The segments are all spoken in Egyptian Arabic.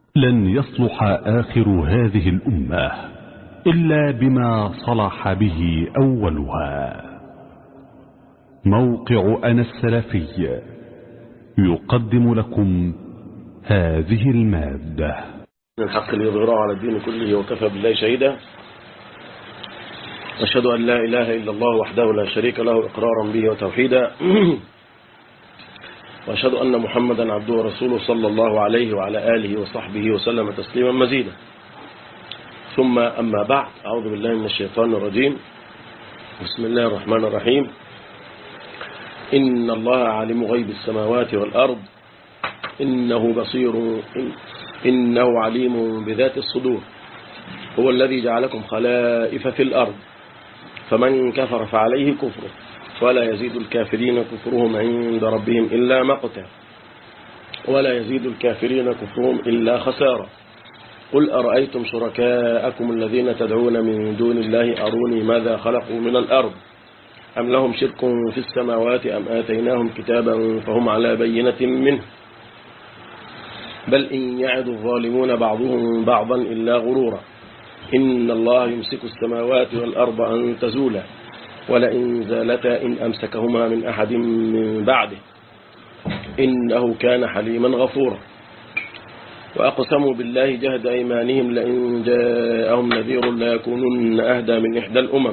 لن يصلح آخر هذه الأمة إلا بما صلح به أولها موقع أنا السلفي يقدم لكم هذه المادة من الحق ليظهره على الدين كله وكفى بالله شهيدا أشهد أن لا إله إلا الله وحده لا شريك له إقرارا به وتوحيدا وأشهد أن محمدا عبده ورسوله صلى الله عليه وعلى آله وصحبه وسلم تسليما مزيدا ثم أما بعد أعوذ بالله من الشيطان الرجيم بسم الله الرحمن الرحيم إن الله عالم غيب السماوات والأرض إنه بصير إنه عليم بذات الصدور هو الذي جعلكم خلائف في الأرض فمن كفر فعليه كفره ولا يزيد الكافرين كفرهم عند ربهم إلا مقتا ولا يزيد الكافرين كفرهم إلا خسارة قل أرأيتم شركاءكم الذين تدعون من دون الله أروني ماذا خلقوا من الأرض أم لهم شرك في السماوات أم آتيناهم كتابا فهم على بينة منه بل إن يعد الظالمون بعضهم بعضا إلا غرورا إن الله يمسك السماوات والأرض أن تزولا ولئن زالتا إن أمسكهما من أحد من بعده إنه كان حليما غفورا وأقسموا بالله جهد أيمانهم لئن جاءهم نذير ليكونن أهدى من إحدى الأمم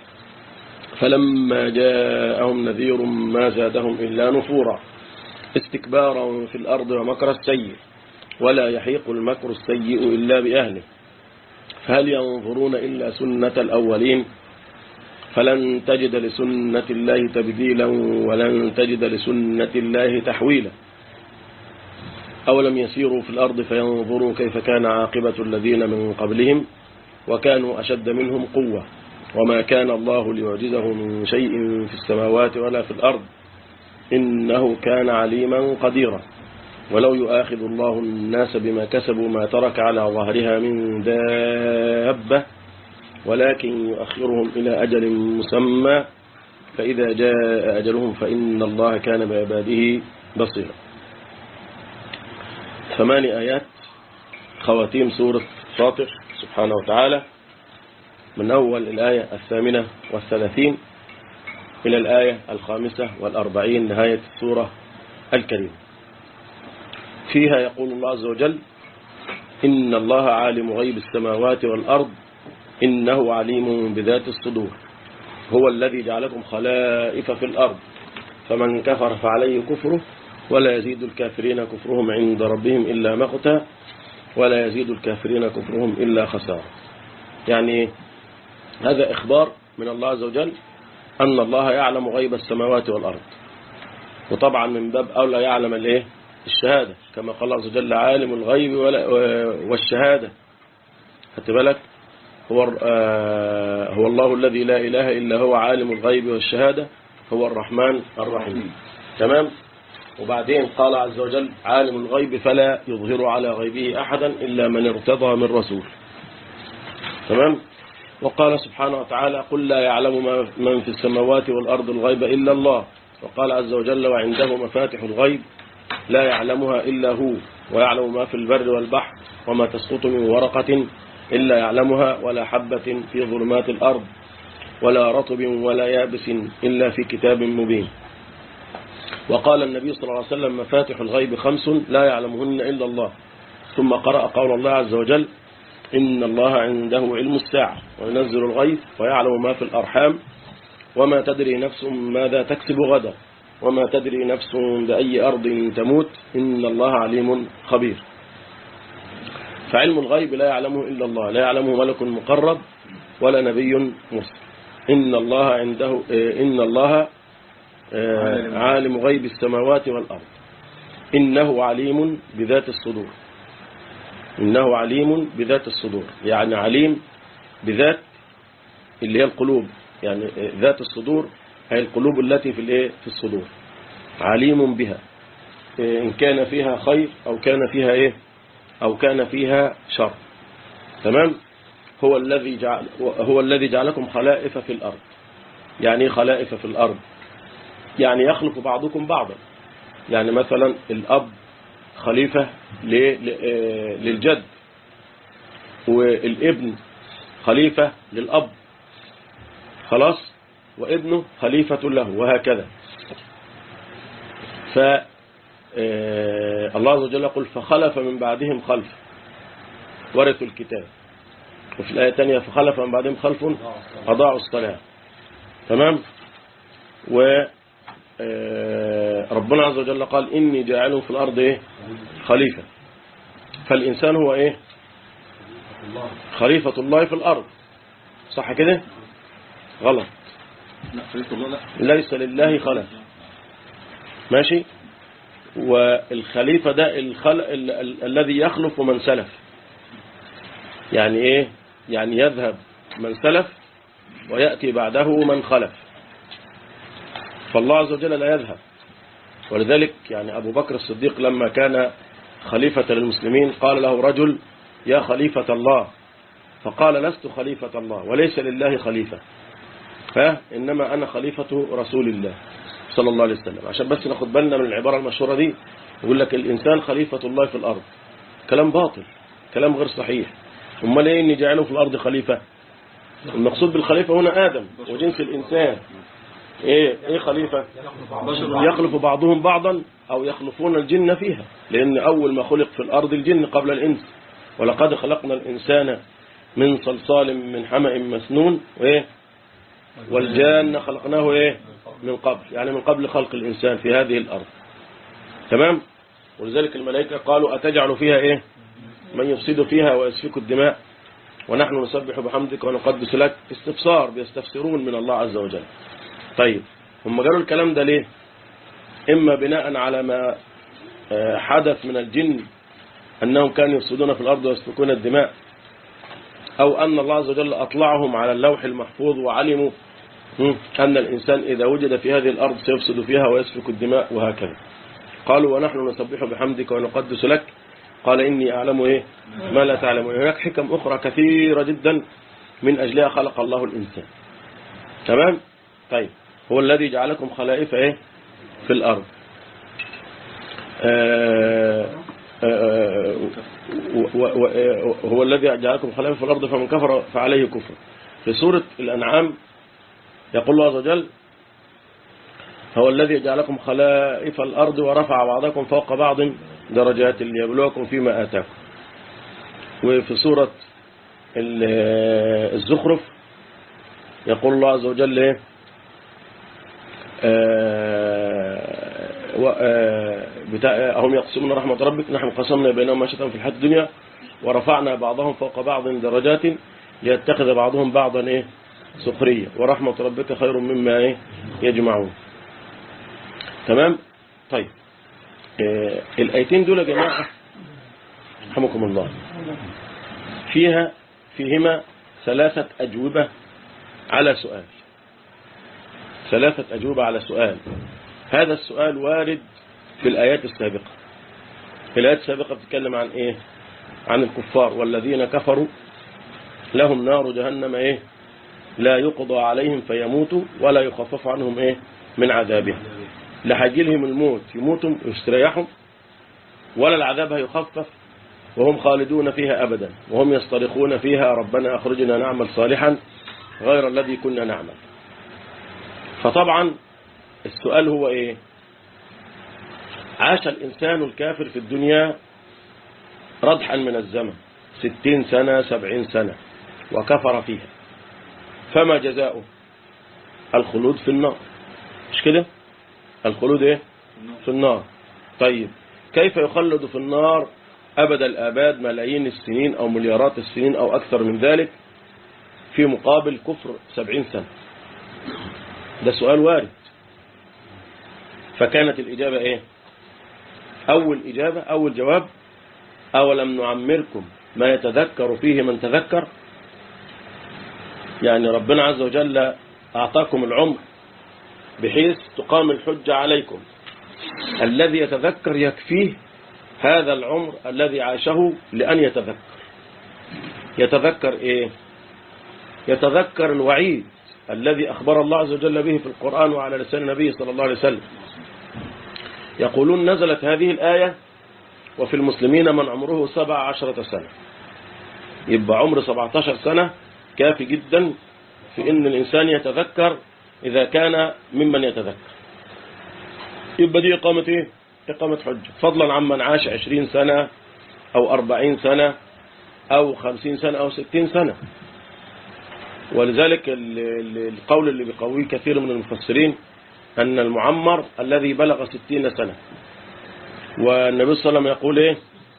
فلما جاءهم نذير ما زادهم إلا نفورا استكبارا في الأرض ومكر السيء ولا يحيق المكر السيء إلا بأهله فهل ينظرون إلا سنة الأولين فلن تجد لسنة الله تبديلا ولن تجد لسنة الله تحويلا أولم يسيروا في الأرض فينظروا كيف كان عاقبة الذين من قبلهم وكانوا أشد منهم قوة وما كان الله ليعجزه من شيء في السماوات ولا في الأرض إنه كان عليما قديرا ولو يؤاخذ الله الناس بما كسبوا ما ترك على ظهرها من دابة ولكن يؤخرهم إلى أجل مسمى فإذا جاء أجلهم فإن الله كان بعباده بصيرا ثماني آيات خواتيم سورة فاطر سبحانه وتعالى من أول الآية الثامنة والثلاثين إلى الآية الخامسة والأربعين نهاية السورة الكريمة فيها يقول الله عز وجل إن الله عالم غيب السماوات والأرض إنه عليم بذات الصدور هو الذي جعلكم خلائف في الأرض فمن كفر فعليه كفره ولا يزيد الكافرين كفرهم عند ربهم إلا مقتا ولا يزيد الكافرين كفرهم إلا خسارة يعني هذا إخبار من الله عز وجل أن الله يعلم غيب السماوات والأرض وطبعا من باب أولى يعلم الايه الشهادة كما قال الله عز وجل عالم الغيب والشهادة خدت بالك هو هو الله الذي لا إله إلا هو عالم الغيب والشهادة هو الرحمن الرحيم تمام وبعدين قال عز وجل عالم الغيب فلا يظهر على غيبه أحدا إلا من ارتضى من رسول تمام وقال سبحانه وتعالى قل لا يعلم من في السماوات والأرض الغيب إلا الله وقال عز وجل وعنده مفاتح الغيب لا يعلمها إلا هو ويعلم ما في البر والبحر وما تسقط من ورقة إلا يعلمها ولا حبة في ظلمات الأرض ولا رطب ولا يابس إلا في كتاب مبين وقال النبي صلى الله عليه وسلم مفاتح الغيب خمس لا يعلمهن إلا الله ثم قرأ قول الله عز وجل إن الله عنده علم الساعة وينزل الغيث ويعلم ما في الأرحام وما تدري نفس ماذا تكسب غدا وما تدري نفس بأي أرض تموت إن الله عليم خبير فعلم الغيب لا يعلمه إلا الله لا يعلمه ملك مقرب ولا نبي مرسل إن الله عنده إن الله عالم غيب السماوات والأرض إنه عليم بذات الصدور إنه عليم بذات الصدور يعني عليم بذات اللي هي القلوب يعني ذات الصدور هي القلوب التي في الايه في الصدور عليم بها إن كان فيها خير أو كان فيها إيه أو كان فيها شر تمام هو الذي جعل هو الذي جعلكم خلائف في الأرض يعني خلائف في الأرض يعني يخلق بعضكم بعضا يعني مثلا الأب خليفة ل- ل- آه، للجد والابن خليفة للأب خلاص وابنه خليفة له وهكذا ف آه، الله عز وجل يقول فخلف من بعدهم خلف ورثوا الكتاب وفي الآية الثانية فخلف من بعدهم خلف أضاعوا الصلاة تمام و آه، ربنا عز وجل قال إني جاعل في الأرض إيه؟ خليفة فالإنسان هو إيه خليفة الله في الأرض صح كده غلط لا خليفة الله لا ليس لله خلف ماشي والخليفة ده الخل... ال... ال... الذي يخلف من سلف يعني ايه يعني يذهب من سلف ويأتي بعده من خلف فالله عز وجل لا يذهب ولذلك يعني أبو بكر الصديق لما كان خليفة للمسلمين قال له رجل يا خليفة الله فقال لست خليفة الله وليس لله خليفة فإنما أنا خليفة رسول الله صلى الله عليه وسلم عشان بس ناخد بالنا من العبارة المشهورة دي يقول لك الإنسان خليفة الله في الأرض كلام باطل كلام غير صحيح امال ايه اني جعله في الأرض خليفة المقصود بالخليفة هنا آدم وجنس الإنسان ايه ايه خليفة يخلف بعضهم بعضا أو يخلفون الجن فيها لأن أول ما خلق في الأرض الجن قبل الإنس ولقد خلقنا الإنسان من صلصال من حمأ مسنون وإيه والجان خلقناه إيه من قبل يعني من قبل خلق الإنسان في هذه الأرض تمام ولذلك الملائكة قالوا أتجعل فيها إيه من يفسد فيها ويسفك الدماء ونحن نسبح بحمدك ونقدس لك استفسار بيستفسرون من الله عز وجل طيب هم قالوا الكلام ده ليه إما بناء على ما آه، حدث من الجن أنهم كانوا يفسدون في الأرض ويسفكون الدماء أو أن الله عز وجل أطلعهم على اللوح المحفوظ وعلموا هم، أن الإنسان إذا وجد في هذه الأرض سيفسد فيها ويسفك الدماء وهكذا قالوا ونحن نسبح بحمدك ونقدس لك قال إني أعلم إيه ما لا تعلمون هناك حكم أخرى كثيرة جدا من أجلها خلق الله الإنسان تمام طيب هو الذي جعلكم خلائف إيه في الأرض آه، آه، و- و- و- هو الذي جعلكم خلائف في الأرض فمن كفر فعليه كفر في سورة الأنعام يقول الله عز وجل هو الذي جعلكم خلائف الأرض ورفع بعضكم فوق بعض درجات ليبلوكم فيما آتاكم وفي سورة ال- الزخرف يقول الله عز وجل إيه؟ آه، و- آه، بتاع- هم يقسمون رحمة ربك نحن قسمنا بينهم معيشتهم في الحياة الدنيا ورفعنا بعضهم فوق بعض درجات ليتخذ بعضهم بعضا ايه سخرية ورحمة ربك خير مما ايه يجمعون تمام طيب آه، الآيتين دول يا جماعة رحمكم الله فيها فيهما ثلاثة أجوبة على سؤال ثلاثة أجوبة على سؤال هذا السؤال وارد في الآيات السابقة في الآيات السابقة بتتكلم عن إيه عن الكفار والذين كفروا لهم نار جهنم إيه لا يقضى عليهم فيموتوا ولا يخفف عنهم إيه من عذابها لا هيجيلهم الموت يموتوا ويستريحوا ولا العذاب هيخفف وهم خالدون فيها أبدا وهم يصطرخون فيها ربنا أخرجنا نعمل صالحا غير الذي كنا نعمل فطبعا السؤال هو ايه عاش الإنسان الكافر في الدنيا ردحا من الزمن ستين سنة سبعين سنة وكفر فيها فما جزاؤه الخلود في النار مش كده الخلود ايه في النار طيب كيف يخلد في النار أبد الآباد ملايين السنين أو مليارات السنين أو أكثر من ذلك في مقابل كفر سبعين سنة ده سؤال وارد فكانت الإجابة إيه أول إجابة أول جواب أولم نعمركم ما يتذكر فيه من تذكر يعني ربنا عز وجل أعطاكم العمر بحيث تقام الحجة عليكم الذي يتذكر يكفيه هذا العمر الذي عاشه لأن يتذكر يتذكر إيه يتذكر الوعيد الذي أخبر الله عز وجل به في القرآن وعلى لسان النبي صلى الله عليه وسلم يقولون نزلت هذه الآية وفي المسلمين من عمره سبع عشرة سنة يبقى عمر 17 سنة كافي جدا في ان الانسان يتذكر اذا كان ممن يتذكر يبقى دي اقامة ايه اقامة حجة فضلا عمن عاش 20 سنة او 40 سنة او 50 سنة او 60 سنة ولذلك ال- ال- القول اللي بيقويه كثير من المفسرين أن المعمر الذي بلغ ستين سنة والنبي صلى الله عليه وسلم يقول إيه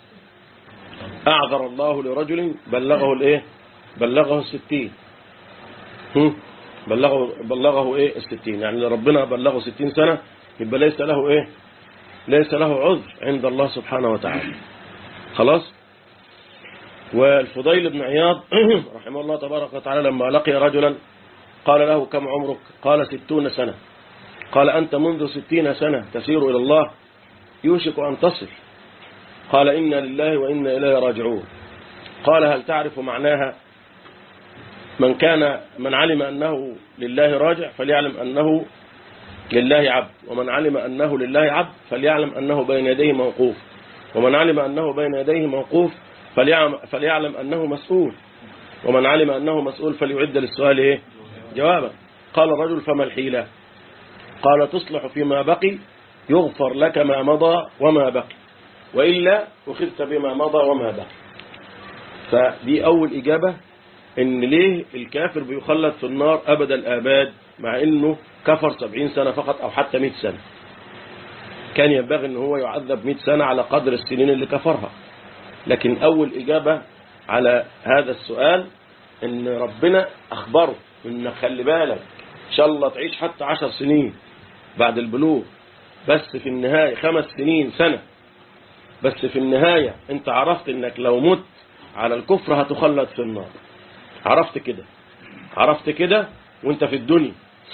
أعذر الله لرجل بلغه الإيه بلغه الستين هم؟ بلغه بلغه إيه الستين يعني ربنا بلغه ستين سنة يبقى ليس له إيه ليس له عذر عند الله سبحانه وتعالى خلاص والفضيل بن عياض رحمه الله تبارك وتعالى لما لقي رجلا قال له كم عمرك قال ستون سنة قال أنت منذ ستين سنة تسير إلى الله يوشك أن تصل قال إنا لله وإنا إليه راجعون قال هل تعرف معناها من كان من علم أنه لله راجع فليعلم أنه لله عبد ومن علم أنه لله عبد فليعلم أنه بين يديه موقوف ومن علم أنه بين يديه موقوف فليعلم, فليعلم أنه مسؤول ومن علم أنه مسؤول فليعد للسؤال إيه؟ جوابا قال الرجل فما الحيلة قال تصلح فيما بقي يغفر لك ما مضى وما بقي وإلا أخذت بما مضى وما بقي فدي أول إجابة إن ليه الكافر بيخلد في النار أبد الآباد مع إنه كفر سبعين سنة فقط أو حتى مئة سنة كان ينبغي إن هو يعذب مئة سنة على قدر السنين اللي كفرها لكن أول إجابة على هذا السؤال إن ربنا أخبره إن خلي بالك إن شاء الله تعيش حتى عشر سنين بعد البلوغ بس في النهاية خمس سنين سنة بس في النهاية انت عرفت انك لو مت على الكفر هتخلد في النار عرفت كده عرفت كده وانت في الدنيا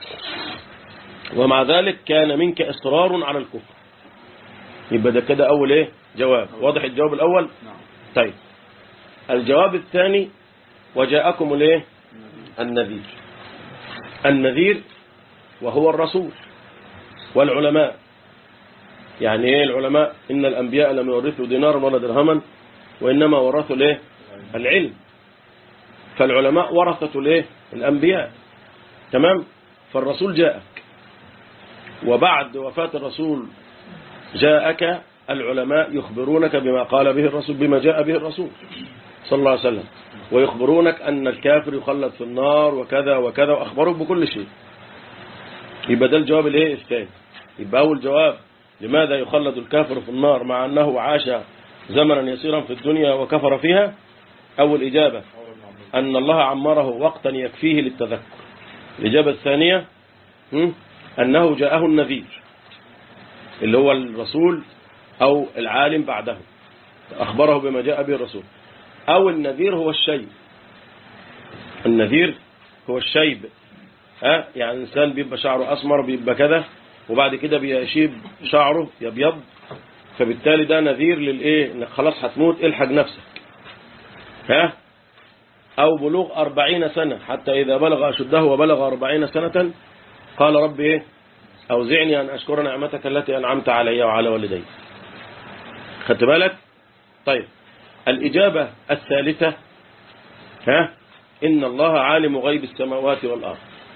ومع ذلك كان منك اصرار على الكفر يبقى ده كده اول ايه جواب واضح الجواب الاول نعم طيب الجواب الثاني وجاءكم الايه النذير النذير وهو الرسول والعلماء يعني ايه العلماء ان الانبياء لم يورثوا دينارا ولا درهما وانما ورثوا الايه العلم فالعلماء ورثة الايه الانبياء تمام فالرسول جاءك وبعد وفاة الرسول جاءك العلماء يخبرونك بما قال به الرسول بما جاء به الرسول صلى الله عليه وسلم ويخبرونك أن الكافر يخلد في النار وكذا وكذا وأخبروك بكل شيء يبقى ده الجواب الايه الثاني يبقى أول جواب لماذا يخلد الكافر في النار مع أنه عاش زمنا يسيرا في الدنيا وكفر فيها أول إجابة أن الله عمره وقتا يكفيه للتذكر الإجابة الثانية هم؟ أنه جاءه النذير اللي هو الرسول أو العالم بعده أخبره بما جاء به الرسول أو النذير هو الشيب النذير هو الشيب ها يعني الإنسان بيبقى شعره أسمر بيبقى كذا وبعد كده بيشيب شعره يبيض فبالتالي ده نذير للإيه إنك خلاص هتموت الحق نفسك ها أو بلوغ أربعين سنة حتى إذا بلغ أشده وبلغ أربعين سنة قال رب إيه أوزعني أن أشكر نعمتك التي أنعمت علي وعلى والدي خدت بالك طيب الإجابة الثالثة ها إن الله عالم غيب السماوات والأرض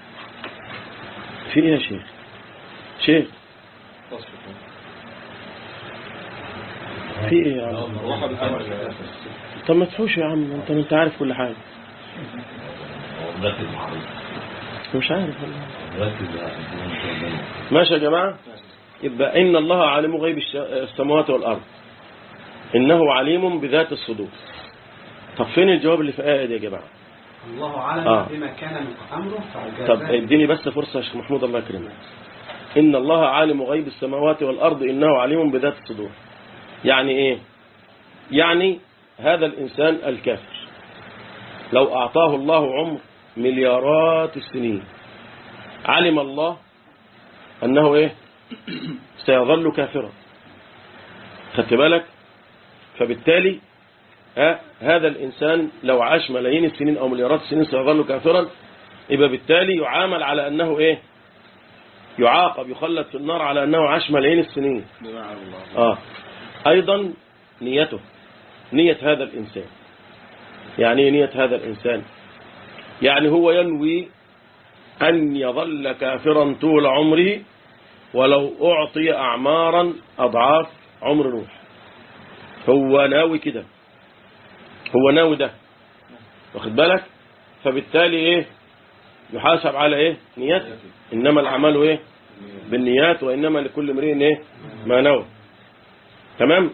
في إيه يا شيخ شيخ في إيه يا عم الروح بالأمر طب ما تحوش يا عم انت انت عارف كل حاجة ركز مع حضرتك. مش عارف والله ركز يا أخي. ماشي يا جماعة يبقى إن الله عالم غيب الش- السماوات والأرض إنه عليم بذات الصدور طب فين الجواب اللي في آية دي يا جماعة الله أعلم آه. بما كان من أمره طب فأجازه. اديني بس فرصة يا شيخ محمود الله يكرمك إن الله عالم غيب السماوات والأرض إنه عليم بذات الصدور يعني إيه يعني هذا الإنسان الكافر لو أعطاه الله عمر مليارات السنين علم الله أنه إيه سيظل كافرا خدت بالك فبالتالي ها هذا الإنسان لو عاش ملايين السنين أو مليارات السنين سيظل كافرا يبقى بالتالي يعامل على أنه إيه يعاقب يخلد في النار على أنه عاش ملايين السنين بمعنى الله آه. أيضا نيته نية هذا الإنسان يعني إيه نية هذا الإنسان يعني هو ينوي أن يظل كافرا طول عمره ولو أعطي أعمارا أضعاف عمر نوح هو ناوي كده هو ناوي ده واخد بالك فبالتالي ايه يحاسب على ايه نيته انما الاعمال ايه بالنيات وانما لكل امرئ ايه ما نوى تمام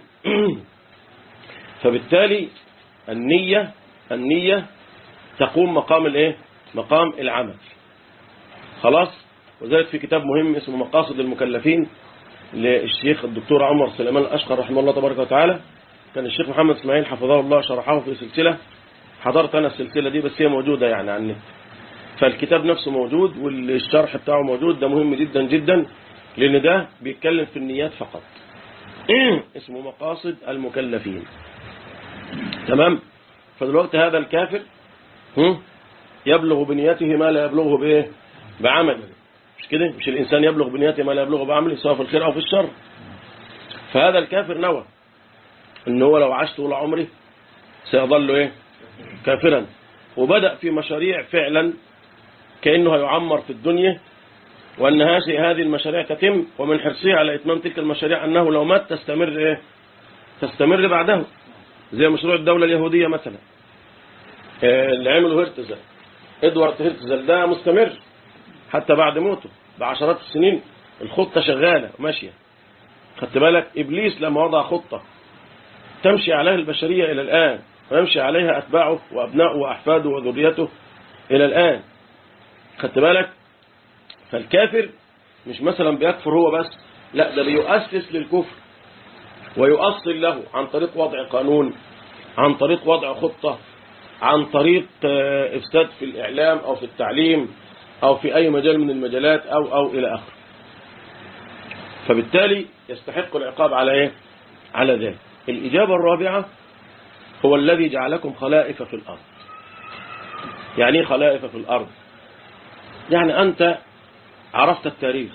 فبالتالي النية النية تقوم مقام الايه مقام العمل خلاص وذلك في كتاب مهم اسمه مقاصد المكلفين للشيخ الدكتور عمر سليمان الأشقر رحمه الله تبارك وتعالى كان الشيخ محمد اسماعيل حفظه الله شرحه في سلسلة حضرت أنا السلسلة دي بس هي موجودة يعني على النت فالكتاب نفسه موجود والشرح بتاعه موجود ده مهم جدا جدا لأن ده بيتكلم في النيات فقط اسمه مقاصد المكلفين تمام فدلوقتي هذا الكافر هم؟ يبلغ بنيته ما لا يبلغه بايه بعمله مش كده مش الإنسان يبلغ بنيته ما لا يبلغه بعمله سواء في الخير أو في الشر فهذا الكافر نوى ان هو لو عاش طول عمره سيظل ايه كافرا وبدأ في مشاريع فعلا كأنه هيعمر في الدنيا وأن هذه هذه المشاريع تتم ومن حرصه على إتمام تلك المشاريع أنه لو مات تستمر إيه؟ تستمر بعده زي مشروع الدولة اليهودية مثلا آه، اللي عمله هرتزل ادوارد هرتزل ده مستمر حتى بعد موته بعشرات السنين الخطة شغالة ماشية خدت بالك إبليس لما وضع خطة تمشي عليها البشرية إلى الآن ويمشي عليها أتباعه وأبنائه وأحفاده وذريته إلى الآن خدت بالك فالكافر مش مثلا بيكفر هو بس لا ده بيؤسس للكفر ويؤصل له عن طريق وضع قانون عن طريق وضع خطة عن طريق آه، إفساد في الإعلام أو في التعليم أو في أي مجال من المجالات أو أو إلى آخره فبالتالي يستحق العقاب على إيه؟ على ذلك الإجابة الرابعة هو الذي جعلكم خلائف في الأرض يعني ايه خلائف في الأرض يعني أنت عرفت التاريخ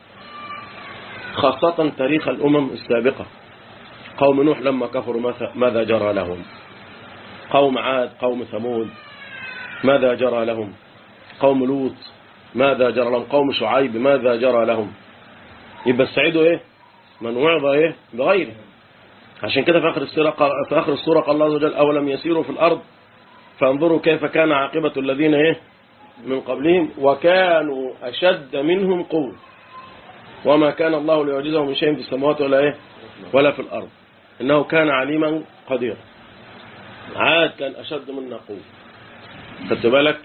خاصة تاريخ الأمم السابقة قوم نوح لما كفروا ماذا- ماذا جرى لهم قوم عاد قوم ثمود ماذا جرى لهم قوم لوط ماذا جرى لهم قوم شعيب ماذا جرى لهم يبقى السعيد ايه من وعظ ايه بغيره عشان كده في آخر السورة قال في آخر السورة قال الله عز وجل أولم يسيروا في الأرض فانظروا كيف كان عاقبة الذين إيه من قبلهم وكانوا أشد منهم قوة وما كان الله ليعجزه من شيء في السماوات ولا إيه ولا في الأرض إنه كان عليما قديرا عاد كان أشد منا قوة خدت بالك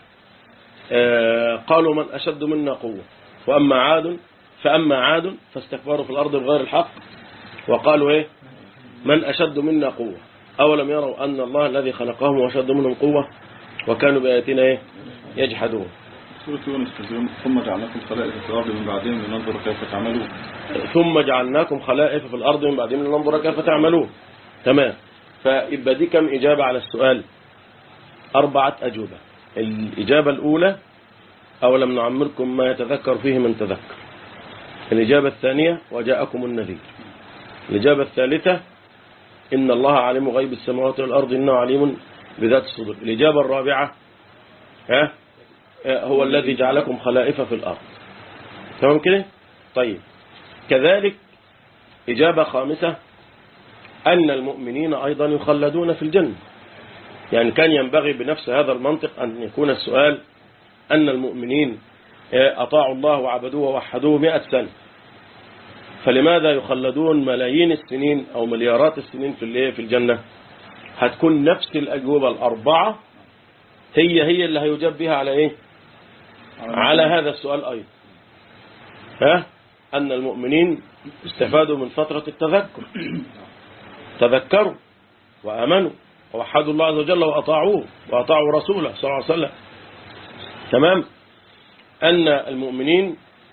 آه قالوا من أشد منا قوة وأما عاد فأما عاد فاستكبروا في الأرض بغير الحق وقالوا إيه من أشد منا قوة أولم يروا أن الله الذي خلقهم وأشد منهم قوة وكانوا بآياتنا إيه؟ يجحدون سورة يونس ثم جعلناكم خلائف في الأرض من بعدهم لننظر كيف تعملون ثم جعلناكم خلائف في الأرض من بعدهم لننظر كيف تعملون تمام فيبقى دي كم إجابة على السؤال أربعة أجوبة الإجابة الأولى أولم نعمركم ما يتذكر فيه من تذكر الإجابة الثانية وجاءكم النذير الإجابة الثالثة إن الله عالم غيب السماوات والأرض إنه عليم بذات الصدور الإجابة الرابعة ها هو الذي جعلكم خلائف في الأرض تمام كده طيب كذلك إجابة خامسة أن المؤمنين أيضا يخلدون في الجنة يعني كان ينبغي بنفس هذا المنطق أن يكون السؤال أن المؤمنين أطاعوا الله وعبدوه ووحدوه مئة سنة فلماذا يخلدون ملايين السنين أو مليارات السنين في الايه في الجنة هتكون نفس الأجوبة الأربعة هي هي اللي هيجاب بها على إيه على هذا السؤال أيضا ها أن المؤمنين استفادوا من فترة التذكر تذكروا وآمنوا ووحدوا الله عز وجل وأطاعوه وأطاعوا رسوله صلى الله عليه وسلم تمام أن المؤمنين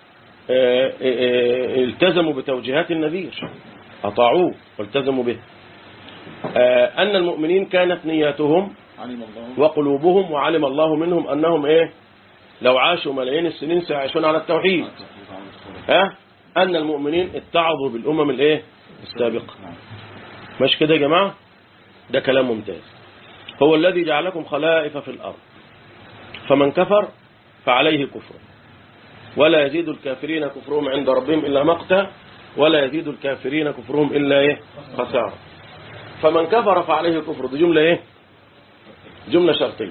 التزموا بتوجيهات النذير أطاعوه والتزموا به أن المؤمنين كانت نياتهم علم الله وقلوبهم وعلم الله منهم أنهم إيه لو عاشوا ملايين السنين سيعيشون على التوحيد ها أن المؤمنين اتعظوا بالأمم الإيه السابقة مش كده يا جماعة ده كلام ممتاز هو الذي جعلكم خلائف في الأرض فمن كفر فعليه كفر ولا يزيد الكافرين كفرهم عند ربهم إلا مقتا ولا يزيد الكافرين كفرهم إلا إيه خسارة فمن كفر فعليه كفر دي جملة إيه جملة شرطية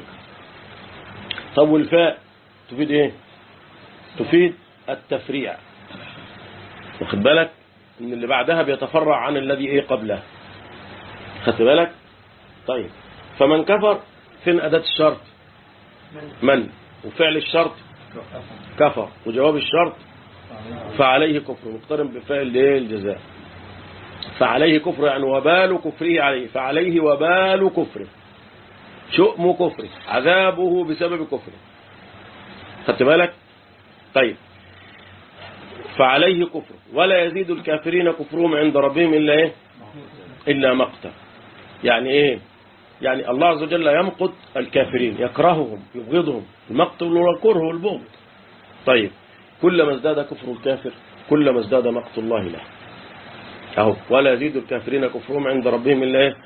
طب والفاء تفيد إيه تفيد التفريع واخد بالك ان اللي بعدها بيتفرع عن الذي ايه قبله خدت بالك طيب فمن كفر فين أداة الشرط من وفعل الشرط كفر وجواب الشرط فعليه كفر مقترن بفعل ايه الجزاء فعليه كفر يعني وبال كفره عليه فعليه وبال كفره شؤم كفره عذابه بسبب كفره خدت بالك طيب فعليه كفر ولا يزيد الكافرين كفرهم عند ربهم إلا إيه إلا مقتا يعني إيه يعني الله عز وجل يمقت الكافرين يكرههم يبغضهم المقت والكره والبغض طيب كلما ازداد كفر الكافر كلما ازداد مقت الله له أهو ولا يزيد الكافرين كفرهم عند ربهم إلا إيه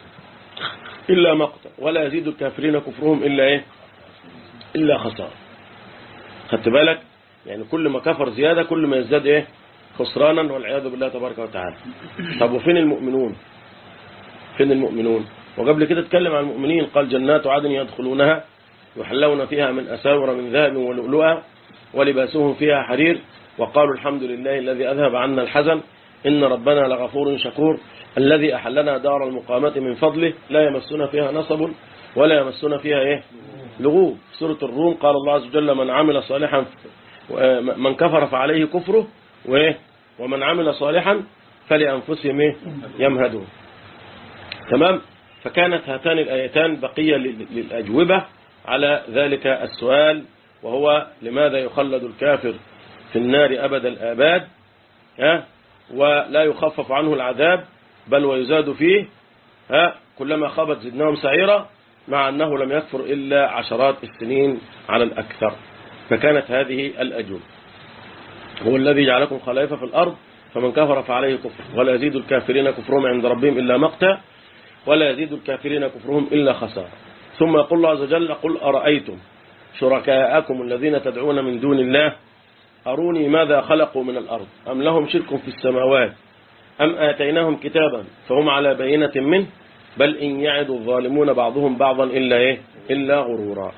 إلا مقتا ولا يزيد الكافرين كفرهم إلا إيه إلا خسارة خدت بالك يعني كل ما كفر زيادة كل ما يزداد إيه خسرانا والعياذ بالله تبارك وتعالى طب وفين المؤمنون فين المؤمنون وقبل كده اتكلم عن المؤمنين قال جنات عدن يدخلونها يحلون فيها من أساور من ذهب ولؤلؤا ولباسهم فيها حرير وقالوا الحمد لله الذي أذهب عنا الحزن إن ربنا لغفور شكور الذي أحلنا دار المقامة من فضله لا يمسنا فيها نصب ولا يمسنا فيها إيه لغوب في سورة الروم قال الله عز وجل من عمل صالحا من كفر فعليه كفره وإيه ومن عمل صالحا فلأنفسهم إيه يمهدون تمام فكانت هاتان الآيتان بقية للأجوبة على ذلك السؤال وهو لماذا يخلد الكافر في النار أبد الآباد ها ولا يخفف عنه العذاب بل ويزاد فيه ها كلما خابت زدناهم سعيرا مع أنه لم يكفر إلا عشرات السنين على الأكثر فكانت هذه الأجوبة هو الذي جعلكم خلائف في الأرض فمن كفر فعليه كفر ولا يزيد الكافرين كفرهم عند ربهم إلا مقتا ولا يزيد الكافرين كفرهم إلا خسارة ثم يقول الله عز وجل قل أرأيتم شركاءكم الذين تدعون من دون الله أروني ماذا خلقوا من الأرض أم لهم شرك في السماوات أم آتيناهم كتابا فهم على بينة منه بل إن يعد الظالمون بعضهم بعضا إلا إيه إلا غرورا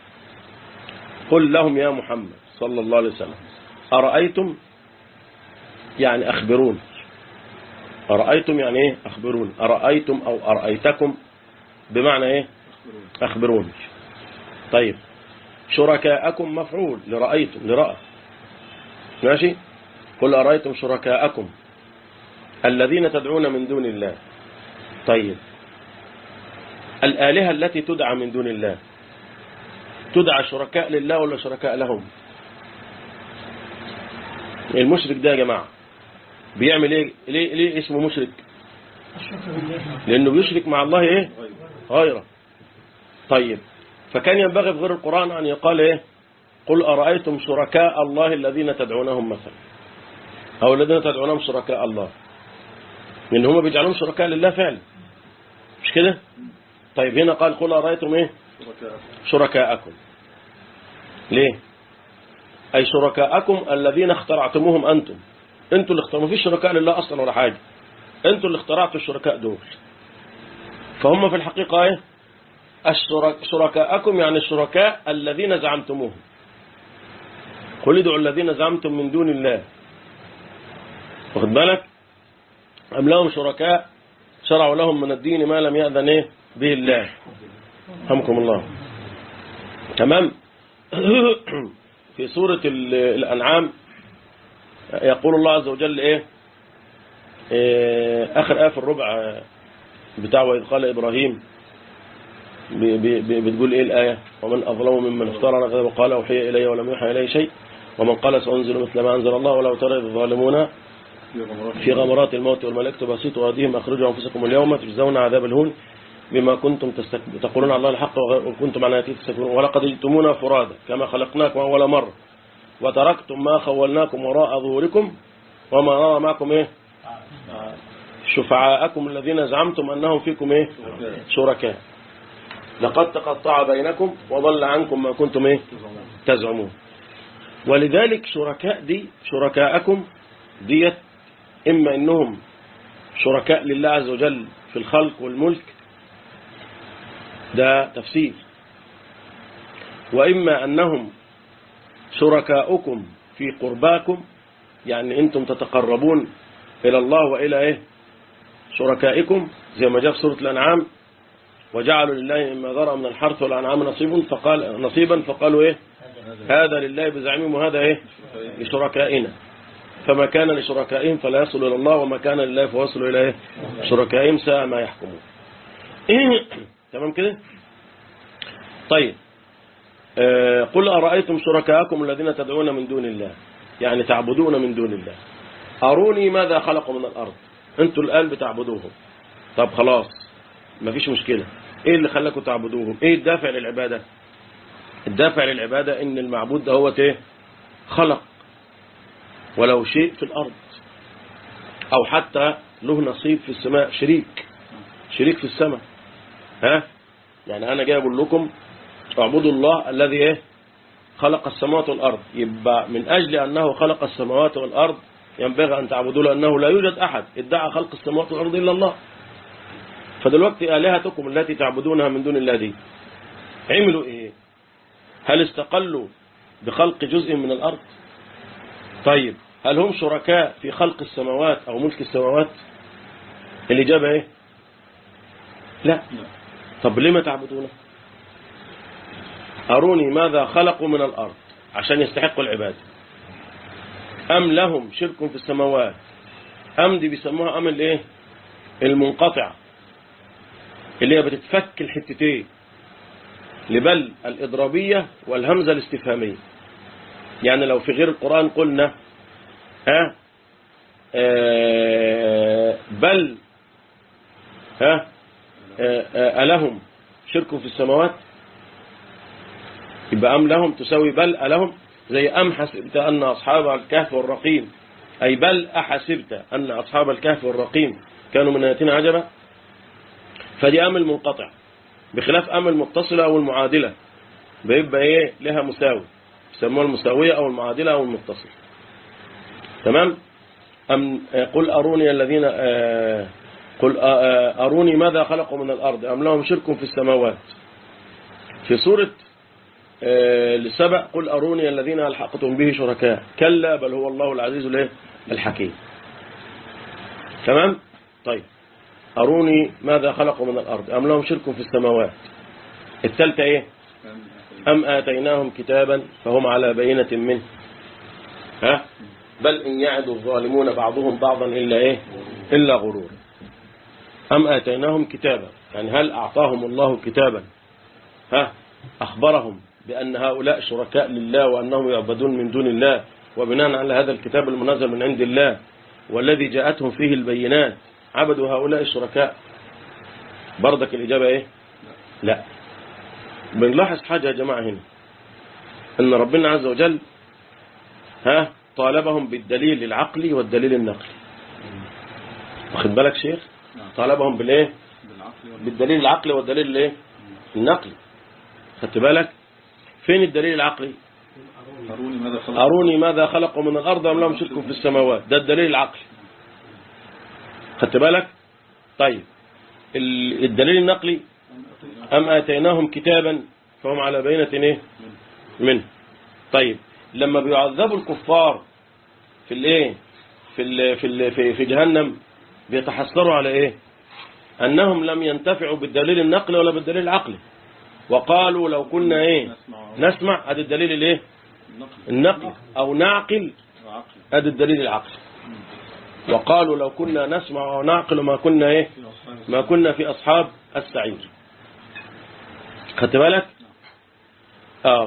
قل لهم يا محمد صلى الله عليه وسلم أرأيتم يعني أخبرون أرأيتم يعني إيه أخبرون أرأيتم أو أرأيتكم بمعنى إيه أخبرون طيب شركاءكم مفعول لرأيتم لرأى ماشي قل أرأيتم شركاءكم الذين تدعون من دون الله طيب الآلهة التي تدعى من دون الله تدعى شركاء لله ولا شركاء لهم المشرك ده يا جماعة بيعمل ايه ليه, ليه اسمه مشرك لانه بيشرك مع الله ايه غيره طيب فكان ينبغي في غير القرآن ان يقال ايه قل أرأيتم شركاء الله الذين تدعونهم مثلا أو الذين تدعونهم شركاء الله لأن هم بيجعلون شركاء لله فعلا مش كده طيب هنا قال قل أرأيتم إيه شركاءكم ليه أي شركاءكم الذين اخترعتموهم أنتم أنتم اللي اخترعوا مفيش شركاء لله أصلا ولا حاجة أنتم اللي اخترعتوا الشركاء دول فهم في الحقيقة إيه الشرك شركاءكم يعني الشركاء الذين زعمتموهم قل ادعوا الذين زعمتم من دون الله واخد بالك أم لهم شركاء شرعوا لهم من الدين ما لم يأذن إيه به الله رحمكم الله تمام في سورة الأنعام يقول الله عز وجل إيه, إيه آخر آية في الربع بتاع وإذ قال إبراهيم بتقول إيه الآية ومن أظلم ممن افترى على غيره وقال أوحي إلي ولم يوحى إلي شيء ومن قال سأنزل مثل ما أنزل الله ولو ترى إذ الظالمون في غمرات الموت والملائكة بسيطوا أيديهم أخرجوا أنفسكم اليوم تجزون عذاب الهون بما كنتم تقولون على الله الحق وكنتم عن آياته تستكبرون ولقد جئتمونا فرادا كما خلقناكم أول مرة وتركتم ما خولناكم وراء ظهوركم وما نرى معكم إيه شفعاءكم الذين زعمتم أنهم فيكم إيه شركاء لقد تقطع بينكم وضل عنكم ما كنتم إيه تزعمون ولذلك شركاء دي شركاءكم ديت إما إنهم شركاء لله عز وجل في الخلق والملك ده تفسير وإما أنهم شركاؤكم في قرباكم يعني أنتم تتقربون إلى الله وإلى إيه شركائكم زي ما جاء في سورة الأنعام وجعلوا لله مما ذرأ من الحرث والأنعام نصيب فقال نصيبا فقالوا إيه هذا لله بزعمهم وهذا إيه لشركائنا فما كان لشركائهم فلا يصل إلى الله وما كان لله فيصل إلى إيه شركائهم ساء ما يحكمون تمام كده طيب آه، قل أرأيتم شركاءكم الذين تدعون من دون الله يعني تعبدون من دون الله أروني ماذا خلقوا من الأرض أنتوا الآن بتعبدوهم طب خلاص مفيش مشكلة إيه اللي خلاكم تعبدوهم إيه الدافع للعبادة الدافع للعبادة إن المعبود ده هو إيه خلق ولو شيء في الأرض أو حتى له نصيب في السماء شريك شريك في السماء ها يعني أنا جاي أقول لكم اعبدوا الله الذي إيه خلق السماوات والأرض يبقى من أجل أنه خلق السماوات والأرض ينبغي أن تعبدوا لأنه لا يوجد أحد ادعى خلق السماوات والأرض إلا الله فدلوقتي آلهتكم التي تعبدونها من دون الله دي عملوا إيه هل استقلوا بخلق جزء من الأرض طيب هل هم شركاء في خلق السماوات أو ملك السماوات الإجابة إيه لا طب لما تعبدونه أروني ماذا خلقوا من الأرض عشان يستحقوا العبادة أم لهم شرك في السماوات أم دي بيسموها أم الإيه المنقطع اللي هي بتتفك الحتتين لبل الإضرابية والهمزة الاستفهامية يعني لو في غير القرآن قلنا ها آه بل ها آه آه ألهم شرك في السماوات يبقى أم لهم تساوي بل ألهم زي أم حسبت أن أصحاب الكهف والرقيم أي بل أحسبت أن أصحاب الكهف والرقيم كانوا من آياتنا عجبا فدي أم المنقطع بخلاف أم المتصلة أو المعادلة بيبقى إيه لها مساوي يسموها المساوية أو المعادلة أو المتصلة تمام أم قل أروني الذين آه قل آه أروني ماذا خلقوا من الأرض أم لهم شرك في السماوات في سورة آه لسبع قل أروني الذين ألحقتم به شركاء كلا بل هو الله العزيز الايه الحكيم تمام طيب أروني ماذا خلقوا من الأرض أم لهم شرك في السماوات الثالثة إيه أم آتيناهم كتابا فهم على بينة منه ها بل إن يعد الظالمون بعضهم بعضا إلا إيه إلا غرور أم آتيناهم كتابا يعني هل أعطاهم الله كتابا ها أخبرهم بأن هؤلاء شركاء لله وأنهم يعبدون من دون الله وبناء على هذا الكتاب المنزل من عند الله والذي جاءتهم فيه البينات عبدوا هؤلاء الشركاء بردك الإجابة إيه لا بنلاحظ حاجة يا جماعة هنا أن ربنا عز وجل ها طالبهم بالدليل العقلي والدليل النقلي واخد بالك شيخ طالبهم بالايه بالدليل العقلي والدليل الايه النقلي خدت بالك فين الدليل العقلي أروني ماذا خلق أروني ماذا خلقوا من الأرض أم لهم شرك في السماوات ده الدليل العقلي خدت بالك طيب ال- الدليل النقلي أم آتيناهم كتابا فهم على بينة إيه منه طيب لما بيعذبوا الكفار في الايه في ال في ال في, في جهنم بيتحسروا على ايه انهم لم ينتفعوا بالدليل النقلي ولا بالدليل العقلي وقالوا لو كنا ايه نسمع نسمع ادي الدليل الايه النقل النقل او نعقل وعقل ادي الدليل العقلي وقالوا لو كنا نسمع ونعقل ما كنا ايه ما كنا في اصحاب السعير خدت بالك اه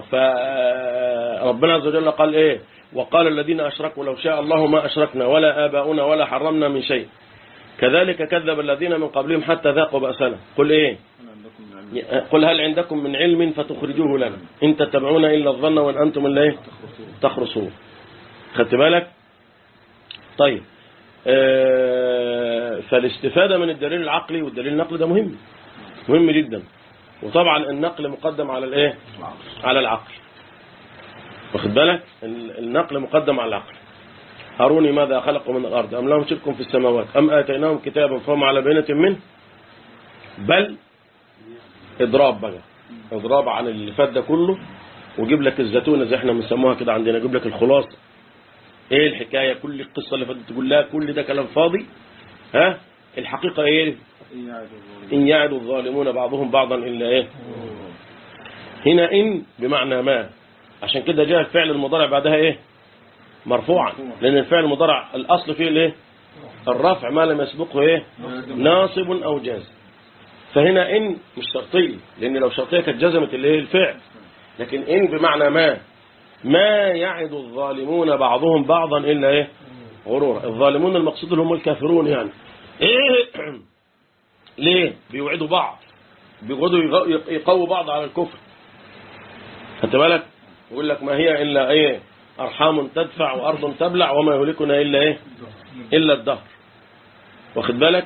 فربنا عز وجل قال ايه وقال الذين اشركوا لو شاء الله ما اشركنا ولا اباؤنا ولا حرمنا من شيء كذلك كذب الذين من قبلهم حتى ذاقوا بأسنا قل ايه هل عندكم من علم قل هل عندكم من علم فتخرجوه لنا إن تتبعون إلا الظن وإن أنتم إلا إيه تخرصون خدت بالك طيب آه، فالاستفادة من الدليل العقلي والدليل النقلي ده مهم مهم جدا وطبعا النقل مقدم على الايه على العقل واخد بالك ال- النقل مقدم على العقل أروني ماذا خلقوا من الأرض أم لهم شرك في السماوات أم آتيناهم كتابا فهم على بينة منه بل إضراب بقى إضراب عن اللي فات ده كله وجيب لك الزتونة زي احنا بنسموها كده عندنا جيب لك الخلاصة ايه الحكاية كل القصة اللي فاتت تقول لها كل ده كلام فاضي ها الحقيقة ايه إن يعد الظالمون بعضهم بعضا إلا إيه هنا إن بمعنى ما عشان كده جاء الفعل المضارع بعدها إيه مرفوعا لأن الفعل المضارع الأصل فيه الإيه الرفع ما لم يسبقه إيه ناصب أو جازم فهنا إن مش شرطية لأن لو شرطية كانت جزمت الإيه الفعل لكن إن بمعنى ما ما يعد الظالمون بعضهم بعضا إلا إيه غرورا الظالمون المقصود هم الكافرون يعني إيه ليه بيوعدوا بعض بيقعدوا يغ- يقووا بعض على الكفر خدت بالك يقول لك ما هي إلا إيه أرحام تدفع وأرض تبلع وما يهلكنا إلا إيه إلا الدهر واخد بالك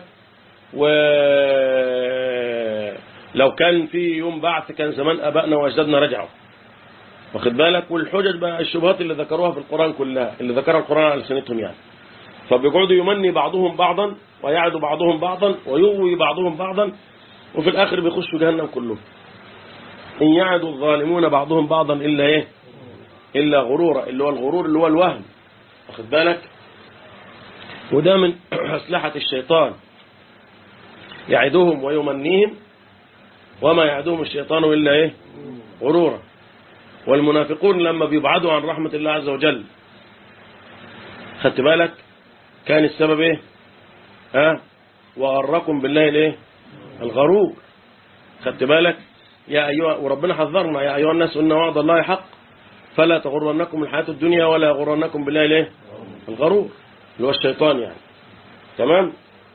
ولو كان في يوم بعث كان زمان أبائنا وأجدادنا رجعوا واخد بالك والحجج بقى الشبهات اللي ذكروها في القرآن كلها اللي ذكرها القرآن على سنتهم يعني فبيقعدوا يمني بعضهم بعضا ويعد بعضهم بعضا ويغوي بعضهم بعضا وفي الآخر بيخشوا جهنم كلهم إن يعد الظالمون بعضهم بعضا إلا إيه إلا غرورا اللي هو الغرور اللي هو الوهم واخد بالك وده من أسلحة الشيطان يعدهم ويمنيهم وما يعدهم الشيطان إلا إيه غرورا والمنافقون لما بيبعدوا عن رحمة الله عز وجل خدت بالك كان السبب ايه ها وغركم بالله الايه الغرور خدت بالك يا ايها وربنا حذرنا يا ايها الناس ان وعد الله حق فلا تغرنكم الحياة الدنيا ولا يغرنكم بالله الايه الغرور اللي هو الشيطان يعني تمام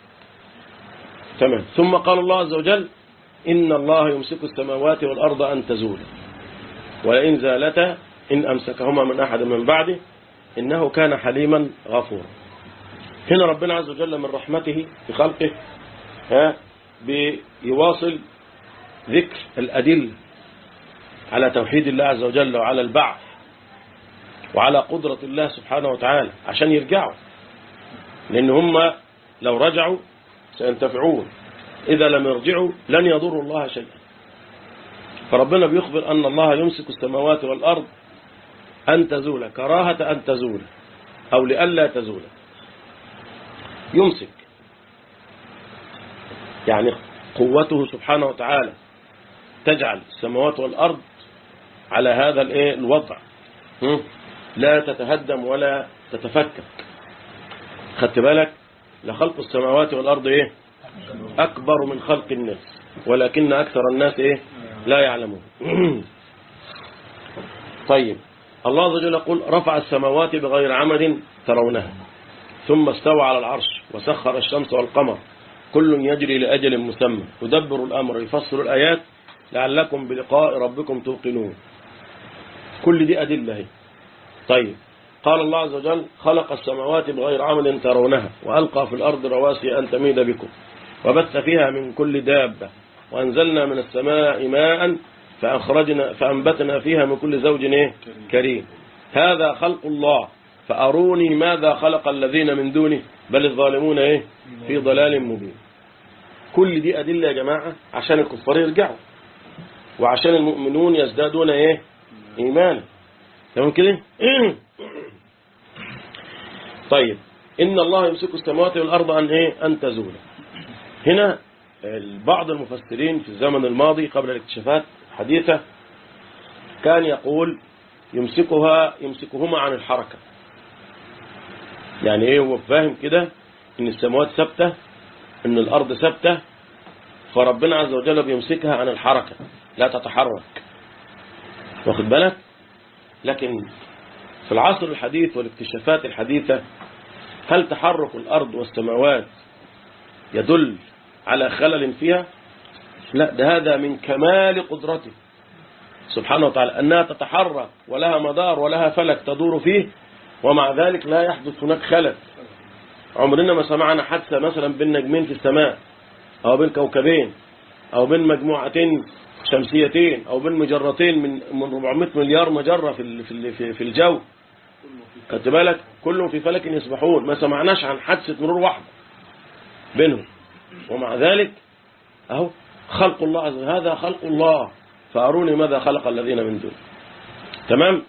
تمام ثم قال الله عز وجل إن الله يمسك السماوات والأرض أن تزولا ولئن زالتا إن أمسكهما من أحد من بعده إنه كان حليما غفورا هنا ربنا عز وجل من رحمته في خلقه ها بيواصل ذكر الأدلة على توحيد الله عز وجل وعلى البعث وعلى قدرة الله سبحانه وتعالى عشان يرجعوا لأن هم لو رجعوا سينتفعون إذا لم يرجعوا لن يضروا الله شيئا فربنا بيخبر أن الله يمسك السماوات والأرض أن تزول كراهة أن تزول أو لئلا تزول يمسك يعني قوته سبحانه وتعالى تجعل السماوات والأرض على هذا الايه الوضع هم؟ لا تتهدم ولا تتفكك خدت بالك لخلق السماوات والأرض ايه أكبر من خلق الناس ولكن أكثر الناس ايه لا يعلمون طيب الله عز وجل يقول رفع السماوات بغير عمد ترونها ثم استوى على العرش وسخر الشمس والقمر كل يجري لأجل مسمى يدبر الأمر يفسر الآيات لعلكم بلقاء ربكم توقنون كل دي أدلة هي طيب قال الله عز وجل خلق السماوات بغير عمد ترونها وألقى في الأرض رواسي أن تميد بكم وبث فيها من كل دابة وأنزلنا من السماء ماء فأخرجنا فأنبتنا فيها من كل زوج إيه؟ كريم هذا خلق الله فأروني ماذا خلق الذين من دونه بل الظالمون إيه في ضلال مبين كل دي أدلة يا جماعة عشان الكفار يرجعوا وعشان المؤمنون يزدادون إيه إيمانا تمام كده طيب إن الله يمسك السماوات والأرض أن إيه أن تزول هنا بعض المفسرين في الزمن الماضي قبل الاكتشافات حديثة كان يقول يمسكها يمسكهما عن الحركة يعني ايه هو فاهم كده ان السماوات ثابتة ان الارض ثابتة فربنا عز وجل بيمسكها عن الحركة لا تتحرك واخد بالك لكن في العصر الحديث والاكتشافات الحديثة هل تحرك الارض والسماوات يدل على خلل فيها لا ده هذا من كمال قدرته سبحانه وتعالى أنها تتحرك ولها مدار ولها فلك تدور فيه ومع ذلك لا يحدث هناك خلل عمرنا ما سمعنا حادثة مثلا بين نجمين في السماء أو بين كوكبين أو بين مجموعتين شمسيتين أو بين مجرتين من من 400 مليار مجرة في ال- في ال- في- في الجو خدت بالك كلهم في فلك يسبحون ما سمعناش عن حادثة مرور واحدة بينهم ومع ذلك أهو خلق الله عز وجل هذا خلق الله فأروني ماذا خلق الذين من دون تمام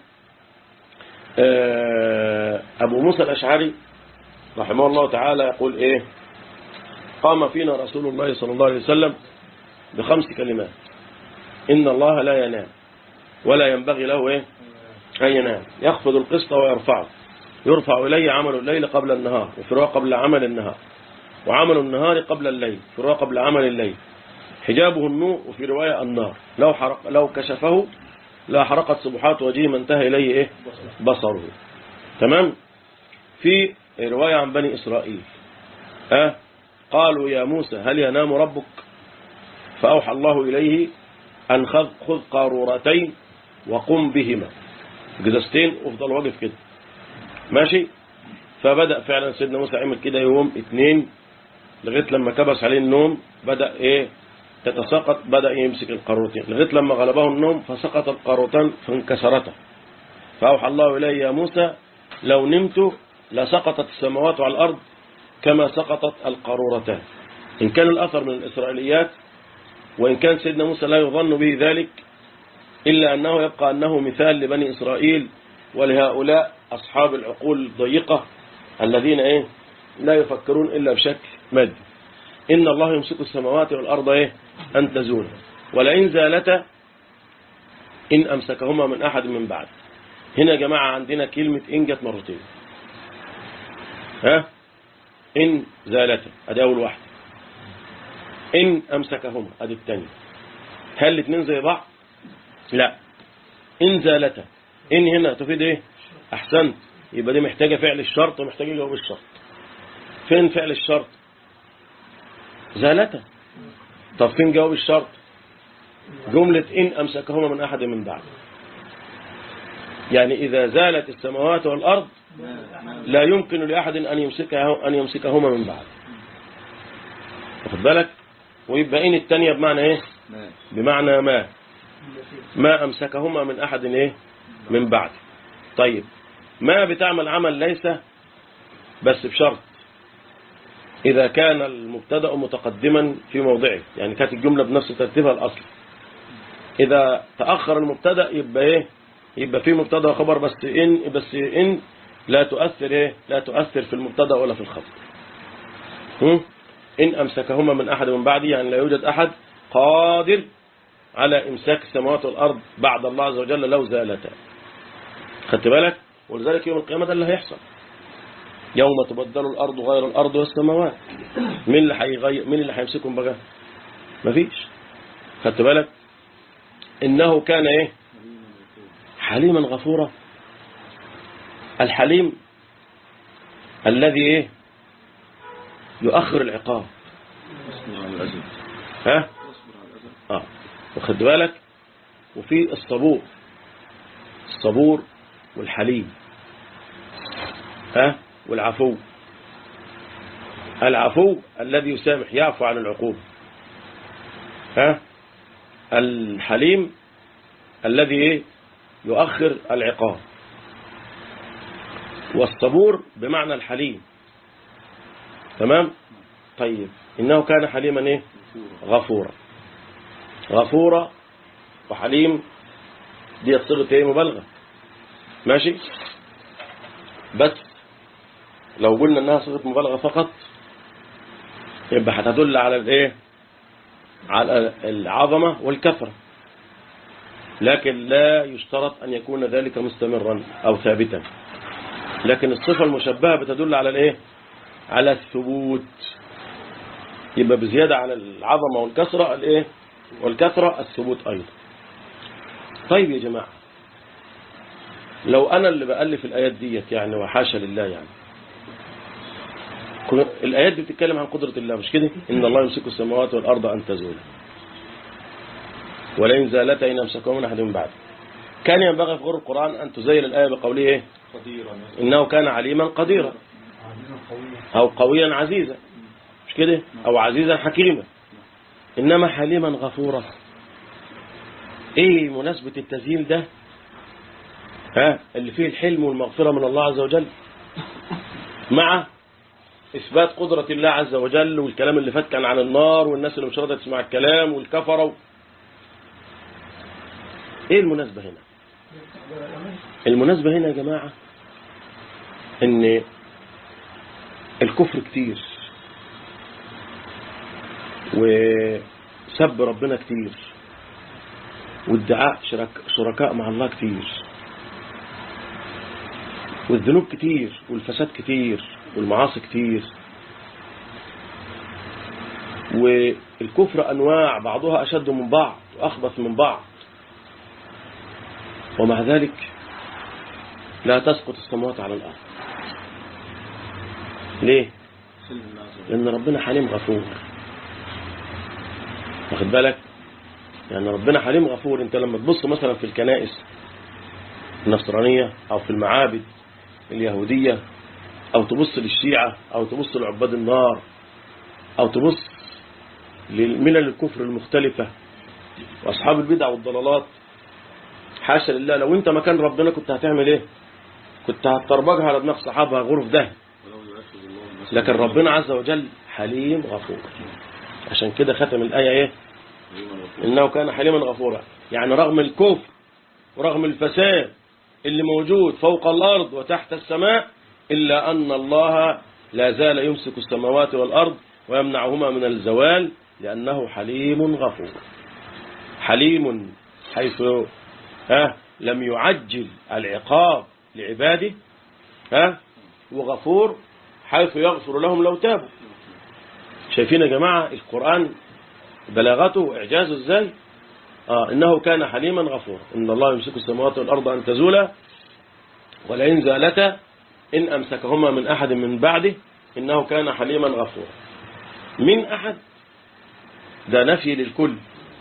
آه، أبو موسى الأشعري رحمه الله تعالى يقول إيه قام فينا رسول الله صلى الله عليه وسلم بخمس كلمات إن الله لا ينام ولا ينبغي له إيه أن ينام يخفض القسط ويرفعه يرفع إليه عمل الليل قبل النهار وفروع قبل عمل النهار وعمل النهار قبل الليل فروع قبل عمل الليل حجابه النور وفي رواية النار لو, حرق لو كشفه لا حرقت سبحات وجهه ما انتهى إليه إيه بصره تمام في رواية عن بني إسرائيل أه قالوا يا موسى هل ينام ربك فأوحى الله إليه أن خذ, خذ قارورتين وقم بهما جزستين وافضل واقف كده ماشي فبدأ فعلا سيدنا موسى عمل كده يوم اتنين لغاية لما كبس عليه النوم بدأ ايه تتساقط بدأ يمسك القارورتين لغاية لما غلبه النوم فسقط القارورتان فانكسرتا فأوحى الله إليه يا موسى لو نمت لسقطت السماوات على الأرض كما سقطت القارورتان إن كان الأثر من الإسرائيليات وإن كان سيدنا موسى لا يظن به ذلك إلا أنه يبقى أنه مثال لبني إسرائيل ولهؤلاء أصحاب العقول الضيقة الذين إيه لا يفكرون إلا بشكل مادي إن الله يمسك السماوات والأرض إيه أن تزول ولئن زالتا إن أمسكهما من أحد من بعد هنا يا جماعة عندنا كلمة إن جت مرتين ها إن زالتا أدي أول واحدة إن أمسكهما أدي الثانية هل الاثنين زي بعض لا إن زالتا إن هنا تفيد إيه أحسنت يبقى دي محتاجة فعل الشرط ومحتاجة جواب الشرط فين فعل الشرط زالتا طب فين جواب الشرط جملة إن أمسكهما من أحد من بعد يعني إذا زالت السماوات والأرض لا يمكن لأحد أن يمسكها أن يمسكهما من بعد واخد بالك ويبقى إن الثانية بمعنى إيه بمعنى ما ما أمسكهما من أحد إيه من بعد طيب ما بتعمل عمل ليس بس بشرط إذا كان المبتدا متقدما في موضعه يعني كانت الجملة بنفس ترتيبها الأصل إذا تأخر المبتدا يبقى إيه يبقى في مبتدا وخبر بس إن بس إن لا تؤثر إيه لا تؤثر في المبتدا ولا في الخبر هم؟ إن أمسكهما من أحد من بعده يعني لا يوجد أحد قادر على إمساك السماوات والأرض بعد الله عز وجل لو زالتا خدت بالك ولذلك يوم القيامة ده اللي هيحصل يوم تبدل الأرض غير الأرض والسماوات مين اللي هيغير مين اللي هيمسكهم بقى مفيش خدت بالك إنه كان إيه حليما غفورا الحليم الذي إيه يؤخر العقاب اصبر على الأذى ها اصبر على الأذى اه واخد بالك وفي الصبور الصبور والحليم ها والعفو العفو الذي يسامح يعفو عن العقوبة ها الحليم الذي ايه يؤخر العقاب والصبور بمعنى الحليم تمام طيب إنه كان حليما ايه غفورا غفورا وحليم دي صيغه ايه مبالغه ماشي بس لو قلنا انها صيغه مبالغه فقط يبقى هتدل على الايه على العظمه والكثره لكن لا يشترط ان يكون ذلك مستمرا او ثابتا لكن الصفه المشبهه بتدل على الايه على الثبوت يبقى بزياده على العظمه والكثره الايه والكثره الثبوت ايضا طيب يا جماعه لو انا اللي بالف الايات ديت يعني وحاشا لله يعني كل- الايات دي بتتكلم عن قدره الله مش كده ان الله يمسك السماوات والارض ان تزولا ولئن زالتا ان امسكهما من احد من بعد كان ينبغي في غير القران ان تزيل الايه بقوله ايه قديرا انه كان عليما قديرا عزيزا قويا أو قويا عزيزا مش كده أو عزيزا حكيما إنما حليما غفورا إيه مناسبة التزيين ده ها اللي فيه الحلم والمغفرة من الله عز وجل مع إثبات قدرة الله عز وجل والكلام اللي فات كان عن النار والناس اللي مش راضية تسمع الكلام والكفرة إيه المناسبة هنا المناسبة هنا يا جماعة إن الكفر كتير وسب ربنا كتير وادعاء شرك شركاء مع الله كتير والذنوب كتير والفساد كتير والمعاصي كتير والكفر أنواع بعضها أشد من بعض وأخبث من بعض ومع ذلك لا تسقط السماوات على الأرض ليه؟ سلم الله عز وجل لأن ربنا حليم غفور واخد بالك يعني ربنا حليم غفور انت لما تبص مثلا في الكنائس النصرانية او في المعابد اليهودية او تبص للشيعة او تبص لعباد النار او تبص للملل الكفر المختلفة واصحاب البدع والضلالات حاشا لله لو انت مكان ربنا كنت هتعمل ايه كنت هتطربجها على دماغ صحابها غرف ده ولو يؤاخذ الله الناس لكن ربنا عز وجل حليم غفور عشان كده ختم الآية ايه بالظلم والغفور. إنه كان حليما غفورا يعني رغم الكفر ورغم الفساد اللي موجود فوق الأرض وتحت السماء إلا أن الله لا زال يمسك السماوات والأرض ويمنعهما من الزوال لأنه حليم غفور حليم حيث ها لم يعجل العقاب لعباده ها وغفور حيث يغفر لهم لو تابوا شايفين يا جماعة القرآن بلاغته وإعجازه ازاي آه إنه كان حليما غفورا إن الله يمسك السماوات والأرض أن تزولا ولئن زالتا إن أمسكهما من أحد من بعده إنه كان حليما غفورا من أحد ده نفي للكل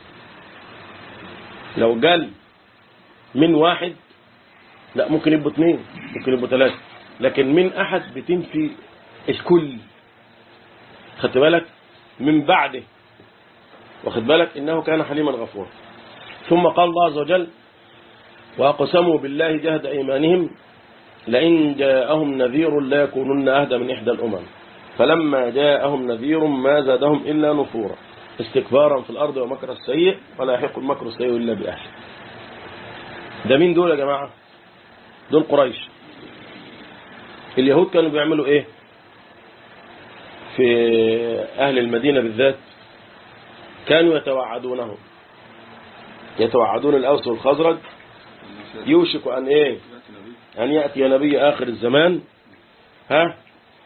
لو قال من واحد لا ممكن يبقوا اثنين ممكن يبقوا ثلاثة لكن من أحد بتنفي الكل خدت بالك من بعده واخد بالك إنه كان حليما غفورا ثم قال الله عز وجل وأقسموا بالله جهد أيمانهم لئن جاءهم نذير لا يكونن أهدى من إحدى الأمم فلما جاءهم نذير ما زادهم إلا نفورا استكبارا في الأرض ومكر السيء ولا يحق المكر السيء إلا بأهله ده مين دول يا جماعة دول قريش اليهود كانوا بيعملوا ايه في أهل المدينة بالذات كانوا يتوعدونهم يتوعدون الأوس والخزرج يوشك أن إيه يأتي نبي أن يأتي نبي آخر الزمان ها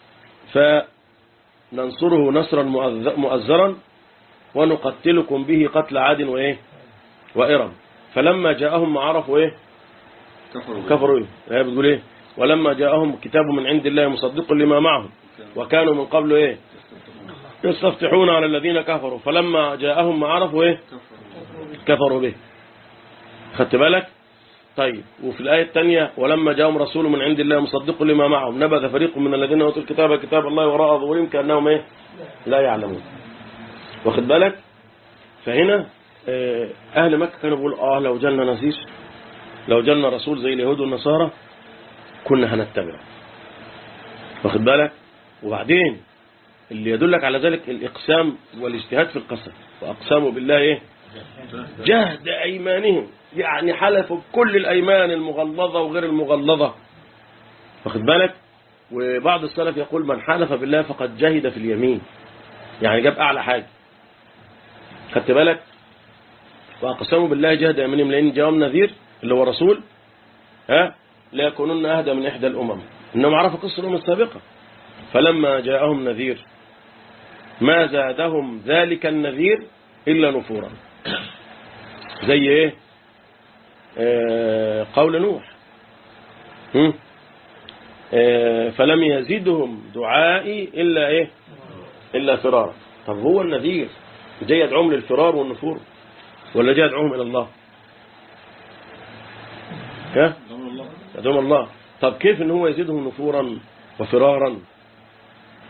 فننصره نصرا مؤذ- مؤزرا ونقتلكم به قتل عاد وإيه وإرم فلما جاءهم ما عرفوا إيه كفروا به. كفروا إيه هي بتقول إيه ولما جاءهم كتاب من عند الله مصدق لما معهم وكانوا من قبل إيه يستفتحون على الذين كفروا فلما جاءهم ما عرفوا إيه كفروا به خدت بالك طيب وفي الآية الثانية ولما جاءهم رسول من عند الله مصدق لما معهم نبذ فريق من الذين أوتوا الكتاب كتاب الله وراء ظهورهم كأنهم إيه لا يعلمون واخد بالك فهنا آه، أهل مكة كانوا بيقولوا آه لو جالنا نذير لو جالنا رسول زي اليهود والنصارى كنا هنتبعه واخد بالك وبعدين اللي يدلك على ذلك الإقسام والاجتهاد في القسم وأقساموا بالله إيه جهد أيمانهم يعني حلفوا بكل الأيمان المغلظة وغير المغلظة واخد بالك وبعض السلف يقول من حلف بالله فقد جهد في اليمين يعني جاب أعلى حاجة خدت بالك وأقسموا بالله جهد أيمانهم لأن جاءهم نذير اللي هو رسول ها لا يكونون أهدى من إحدى الأمم إنهم عرفوا قصة الأمم السابقة فلما جاءهم نذير ما زادهم ذلك النذير إلا نفورا زي ايه آه قول نوح هم؟ آه فلم يزدهم دعائي إلا ايه إلا فرارا طب هو النذير جاي يدعوهم للفرار والنفور ولا جاي يدعوهم إلى الله ها أمر الله يدعوهم الله طب كيف ان هو يزيدهم نفورا وفرارا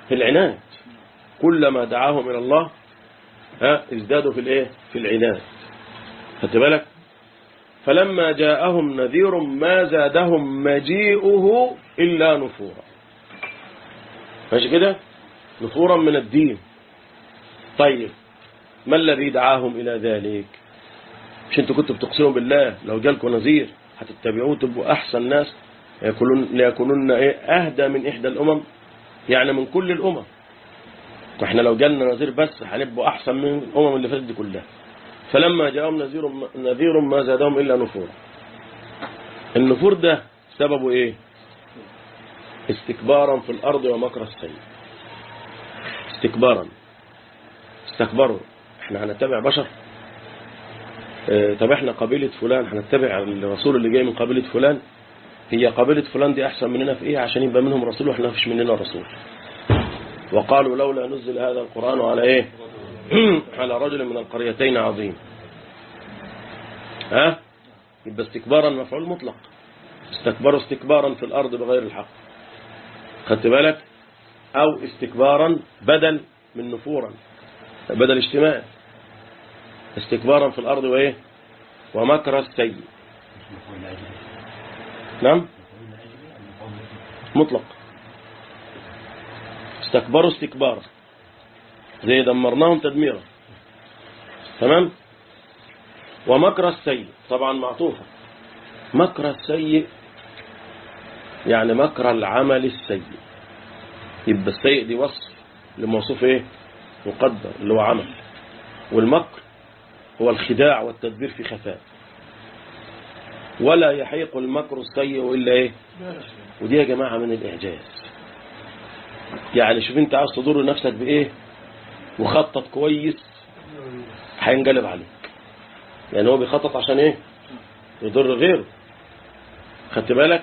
في العناد كلما دعاهم إلى الله ها ازدادوا في الايه في العناد خدت بالك فلما جاءهم نذير ما زادهم مجيئه إلا نفورا ماشي كده نفورا من الدين طيب ما الذي دعاهم إلى ذلك مش انتوا كنتوا بتقسموا بالله لو جالكم نذير هتتبعوه تبقوا أحسن ناس ليكونون, ليكونون إيه أهدى من إحدى الأمم يعني من كل الأمم واحنا لو جالنا نذير بس هنبقوا أحسن من الأمم اللي فاتت دي كلها فلما جاءهم نذير نذير ما زادهم إلا نفورا النفور ده سببه إيه استكبارا في الأرض ومكر السيء استكبارا استكبروا احنا هنتبع بشر اه طب احنا قبيلة فلان هنتبع الرسول اللي جاي من قبيلة فلان هي قبيلة فلان دي احسن مننا في ايه عشان يبقى منهم رسول واحنا مفيش مننا رسول وقالوا لولا نزل هذا القرآن على ايه على رجل من القريتين عظيم ها يبقى استكبارا مفعول مطلق استكبروا استكبارا في الارض بغير الحق خدت بالك او استكبارا بدل من نفورا بدل اجتماع استكبارا في الارض وايه ومكر السيء نعم مطلق استكبروا استكبارا زي دمرناهم تدميرا تمام ومكر السيء طبعا معطوفة مكر السيء يعني مكر العمل السيء يبقى السيء دي وصف لموصوف ايه مقدر اللي هو عمل والمكر هو الخداع والتدبير في خفاء ولا يحيق المكر السيء إلا ايه ودي يا جماعة من الإعجاز يعني شوف انت عاوز تضر نفسك بإيه وخطط كويس هينقلب عليك يعني هو بيخطط عشان ايه يضر غيره خدت بالك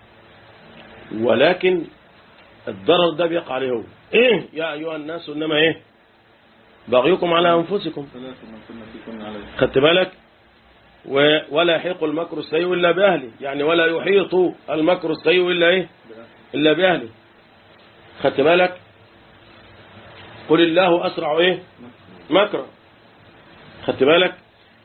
ولكن الضرر ده بيقع عليه هو ايه يا ايها الناس انما ايه بغيكم على انفسكم ثلاثة من كنا فيكن عليه خدت بالك و- ولا يحيق المكر السيء الا باهله يعني ولا يحيط المكر السيء الا ايه الا باهله خدت بالك قل الله اسرع ايه مكرا خدت بالك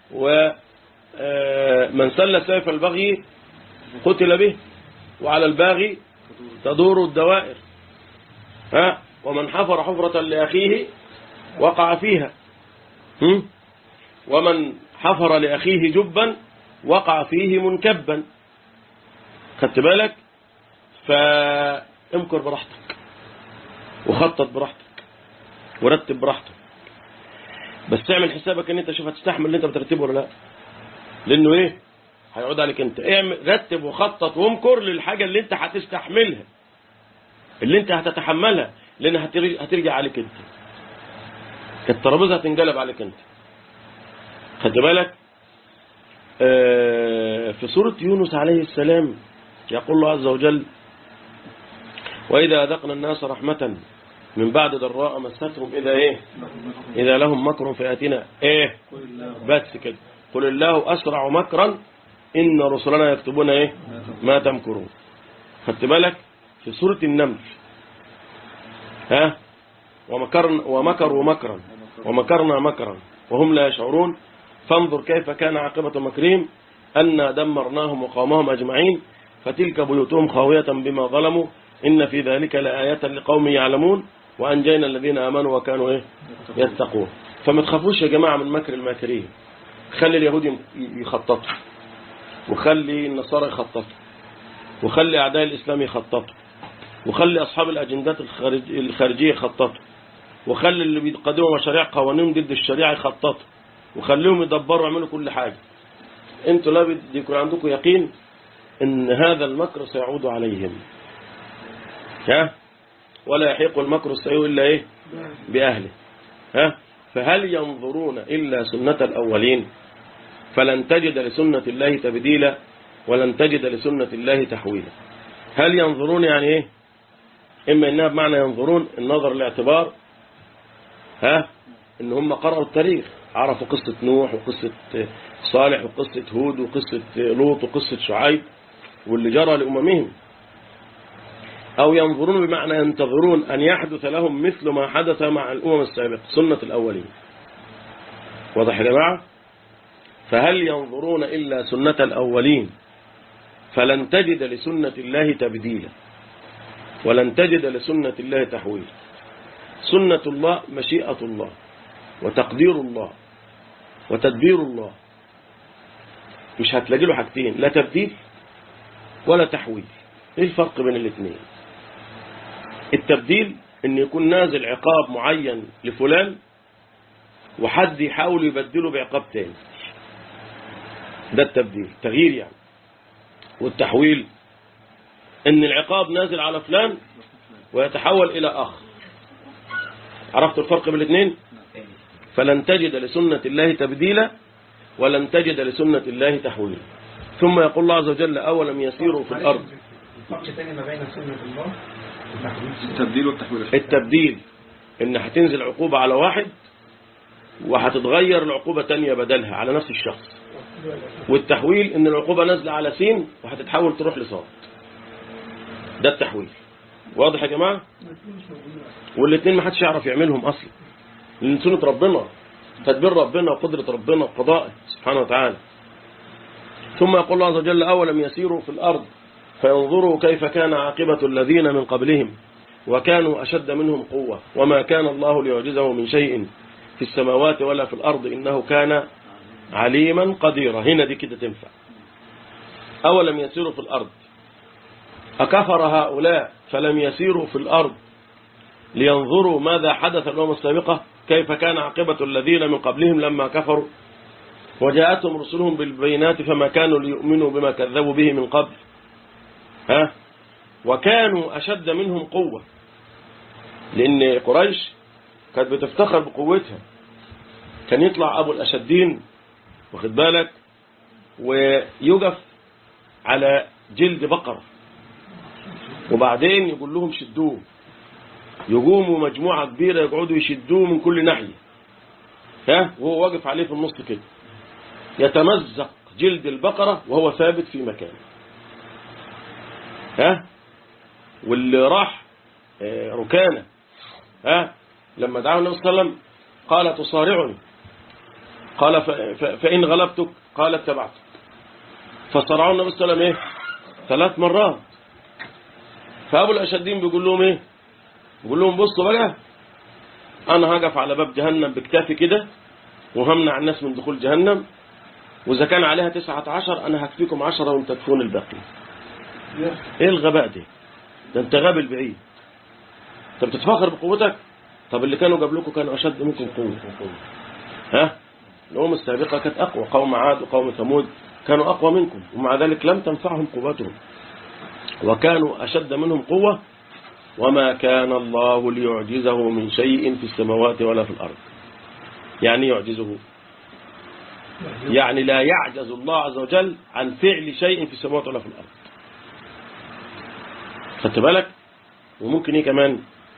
ومن سل سيف البغي قتل به وعلى الباغي تدور الدوائر ها ومن حفر حفرة لأخيه وقع فيها هم؟ ومن حفر لأخيه جبا وقع فيه منكبا خدت بالك فامكر براحتك وخطط براحتك ورتب براحتك بس اعمل حسابك ان انت شوف هتستحمل اللي انت بترتبه ولا لا لانه ايه هيعود عليك انت اعمل رتب وخطط وامكر للحاجه اللي انت هتستحملها اللي انت هتتحملها لان هترجع, هترجع عليك انت الترابيزه هتنقلب عليك انت خد بالك آه، في سورة يونس عليه السلام يقول الله عز وجل وإذا أذقنا الناس رحمة من بعد ضراء مستهم إذا إيه إذا لهم مكر في آتنا إيه بس كده قل الله أسرع مكرا إن رسلنا يكتبون إيه ما تمكرون خدت بالك في سورة النمل ها ومكرن ومكروا مكرا ومكرنا مكرا وهم لا يشعرون فانظر كيف كان عاقبة مكرهم أنا دمرناهم وقومهم أجمعين فتلك بيوتهم خاوية بما ظلموا إن في ذلك لآية لقوم يعلمون وأنجينا الذين آمنوا وكانوا إيه يتقون فما تخافوش يا جماعة من مكر الماكرين خلي اليهود يخططوا وخلي النصارى يخططوا وخلي أعداء الإسلام يخططوا وخلي أصحاب الأجندات الخارج- الخارجية يخططوا وخلي اللي بيقدموا مشاريع قوانين ضد الشريعة يخططوا وخليهم يدبروا يعملوا كل حاجة انتوا لا بد يكون عندكم يقين ان هذا المكر سيعود عليهم ها ولا يحيق المكر السيء الا ايه باهله ها فهل ينظرون الا سنة الاولين فلن تجد لسنة الله تبديلا ولن تجد لسنة الله تحويلا هل ينظرون يعني ايه اما انها بمعنى ينظرون النظر الاعتبار ها ان هم قرأوا التاريخ عرفوا قصة نوح وقصة صالح وقصة هود وقصة لوط وقصة شعيب واللي جرى لأممهم أو ينظرون بمعنى ينتظرون أن يحدث لهم مثل ما حدث مع الأمم السابقة سنة الأولين واضح يا جماعة فهل ينظرون إلا سنة الأولين فلن تجد لسنة الله تبديلا ولن تجد لسنة الله تحويلا سنة الله مشيئة الله وتقدير الله وتدبير الله مش هتلاقي له حاجتين لا تبديل ولا تحويل ايه الفرق بين الاثنين التبديل ان يكون نازل عقاب معين لفلان وحد يحاول يبدله بعقاب تاني ده التبديل تغيير يعني والتحويل ان العقاب نازل على فلان ويتحول الى اخر عرفت الفرق بين الاثنين فلن تجد لسنة الله تبديلا ولن تجد لسنة الله تحويلا ثم يقول الله عز وجل أولم يسيروا في الأرض فرق تاني ما بين سنة الله والتحويل التبديل والتحويل التبديل ان هتنزل عقوبة على واحد وهتتغير العقوبة تانية بدلها على نفس الشخص والتحويل ان العقوبة نازلة على سين وهتتحول تروح لصاد ده التحويل واضح يا جماعة والاثنين ما حدش يعرف يعملهم اصلا لان سنة ربنا تدبير ربنا وقدرة ربنا وقضائه سبحانه وتعالى ثم يقول الله عز وجل أولم يسيروا في الأرض فينظروا كيف كان عاقبة الذين من قبلهم وكانوا أشد منهم قوة وما كان الله ليعجزه من شيء في السماوات ولا في الأرض إنه كان عليما قديرا هنا دي كده تنفع أولم يسيروا في الأرض أكفر هؤلاء فلم يسيروا في الأرض لينظروا ماذا حدث الأمم السابقة كيف كان عاقبة الذين من قبلهم لما كفروا وجاءتهم رسلهم بالبينات فما كانوا ليؤمنوا بما كذبوا به من قبل ها وكانوا أشد منهم قوة لأن قريش كانت بتفتخر بقوتها كان يطلع أبو الأشدين واخد بالك ويقف على جلد بقرة وبعدين يقول لهم شدوه يقوموا مجموعة كبيرة يقعدوا يشدوه من كل ناحية ها وهو واقف عليه في النص كده يتمزق جلد البقرة وهو ثابت في مكانه ها واللي راح آه، ركانة ها لما دعاه النبي صلى الله عليه وسلم قال تصارعني قال ف- ف- فإن غلبتك قال اتبعتك فصرعوا النبي صلى الله عليه وسلم ايه ثلاث مرات فأبو الأشدين بيقول لهم ايه بيقول لهم بصوا بقى أنا هقف على باب جهنم بكتافي كده وهمنع الناس من دخول جهنم وإذا كان عليها تسعة عشر أنا هكفيكم عشرة وانت تكفون الباقي إيه الغباء ده ده أنت غبي البعيد أنت بتتفاخر بقوتك طب اللي كانوا قبلكم كانوا أشد منكم قوة ها الأمم السابقة كانت أقوى قوم عاد وقوم ثمود كانوا أقوى منكم ومع ذلك لم تنفعهم قوتهم وكانوا أشد منهم قوة وما كان الله ليعجزه من شيء في السماوات ولا في الأرض يعني يعجزه يعني لا يعجز الله عز وجل عن فعل شيء في السماوات ولا في الأرض خدت بالك وممكن ايه كمان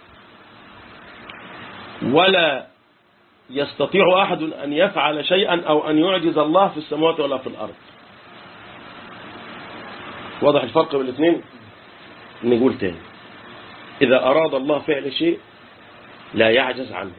ولا يستطيع أحد أن يفعل شيئا أو أن يعجز الله في السماوات ولا في الأرض واضح الفرق بين الاثنين نقول تاني إذا أراد الله فعل شيء لا يعجز عنه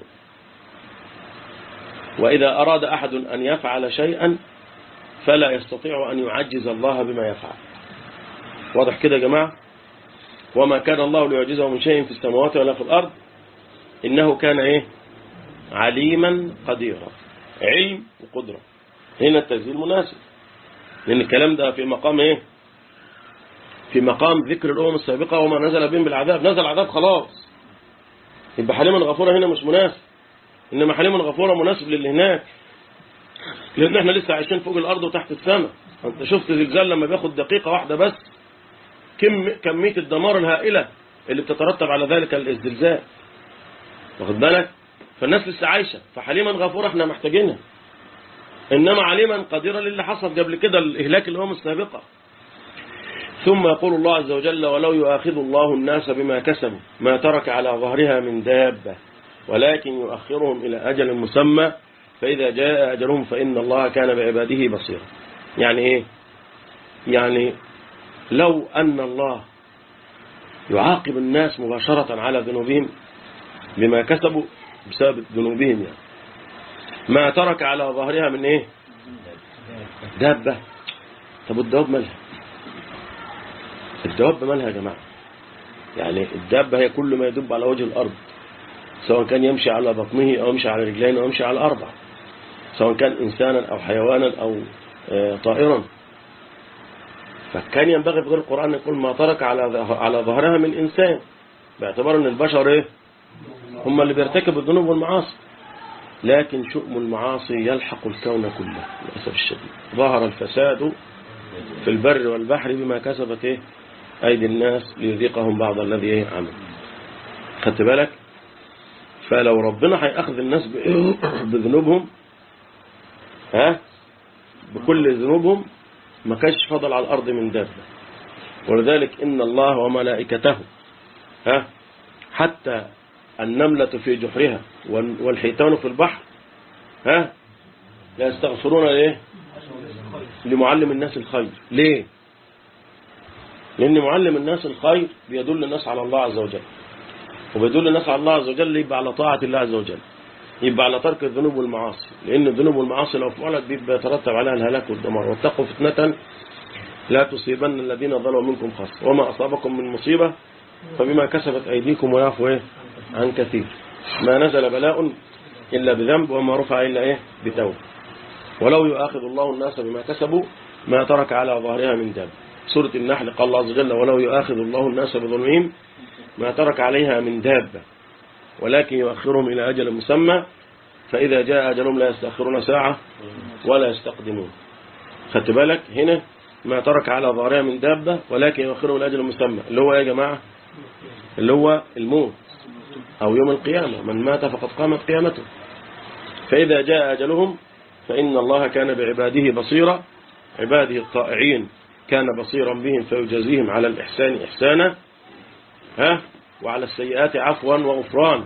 وإذا أراد أحد أن يفعل شيئا فلا يستطيع أن يعجز الله بما يفعل واضح كده يا جماعة وما كان الله ليعجزه من شيء في السماوات ولا في الأرض إنه كان إيه عليما قديرا علم وقدرة هنا التسجيل مناسب لأن الكلام ده في مقام إيه في مقام ذكر الأمم السابقة وما نزل بهم بالعذاب نزل عذاب خلاص يبقى حليما غفورا هنا مش مناسب إنما حليما غفورا مناسب للي هناك لأن احنا لسه عايشين فوق الأرض وتحت السماء أنت شفت زلزال لما بياخد دقيقة واحدة بس كم كمية الدمار الهائلة اللي بتترتب على ذلك الزلزال واخد بالك فالناس لسه عايشة فحليما غفورا احنا محتاجينها إنما عليما قديرا للي حصل قبل كده الإهلاك الأمم السابقة ثم يقول الله عز وجل ولو يؤاخذ الله الناس بما كسبوا ما ترك على ظهرها من دابة ولكن يؤخرهم إلى أجل مسمى فإذا جاء أجلهم فإن الله كان بعباده بصيرا يعني إيه يعني لو أن الله يعاقب الناس مباشرة على ذنوبهم بما كسبوا بسبب ذنوبهم يعني ما ترك على ظهرها من ايه دابة طب الدواب مالها الدواب مالها يا جماعة يعني الدابة هي كل ما يدب على وجه الأرض سواء كان يمشي على بطنه أو يمشي على رجلين أو يمشي على أربع سواء كان إنسانا أو حيوانا أو آه، طائرا فكان ينبغي في غير القرآن أن يقول ما ترك على ظه- على ظهرها من إنسان باعتبار أن البشر إيه هم اللي بيرتكبوا الذنوب والمعاصي لكن شؤم المعاصي يلحق الكون كله للأسف الشديد ظهر الفساد في البر والبحر بما كسبت إيه أيدي الناس ليذيقهم بعض الذي إيه عمل خدت بالك فلو ربنا هيأخذ الناس ب- بذنوبهم ها بكل ذنوبهم ما كانش فضل على الأرض من دابة ولذلك إن الله وملائكته ها حتى النملة في جحرها وال- والحيتان في البحر ها لا يستغفرون ليه لمعلم الناس الخير ليه لأن معلم الناس الخير بيدل الناس على الله عز وجل وبيدل الناس على الله عز وجل يبقى على طاعة الله عز وجل يبقى على ترك الذنوب والمعاصي لأن الذنوب والمعاصي لو فعلت بيبقى يترتب عليها الهلاك والدمار واتقوا فتنة لا تصيبن الذين ظلموا منكم خاصة وما أصابكم من مصيبة فبما كسبت أيديكم ويعفو إيه عن كثير ما نزل بلاء إلا بذنب وما رفع إلا إيه بتوبة ولو يؤاخذ الله الناس بما كسبوا ما ترك على ظهرها من دابة سورة النحل قال الله عز وجل ولو يؤاخذ الله الناس بظلمهم ما ترك عليها من دابة ولكن يؤخرهم إلى أجل مسمى فإذا جاء أجلهم لا يستأخرون ساعة ولا يستقدمون خدت بالك هنا ما ترك على ظهرها من دابة ولكن يؤخرهم إلى أجل مسمى اللي هو إيه يا جماعة اللي هو الموت أو يوم القيامة من مات فقد قامت قيامته فإذا جاء أجلهم فإن الله كان بعباده بصيرا عباده الطائعين كان بصيرا بهم فيجازيهم على الإحسان إحسانا ها وعلى السيئات عفوا وغفران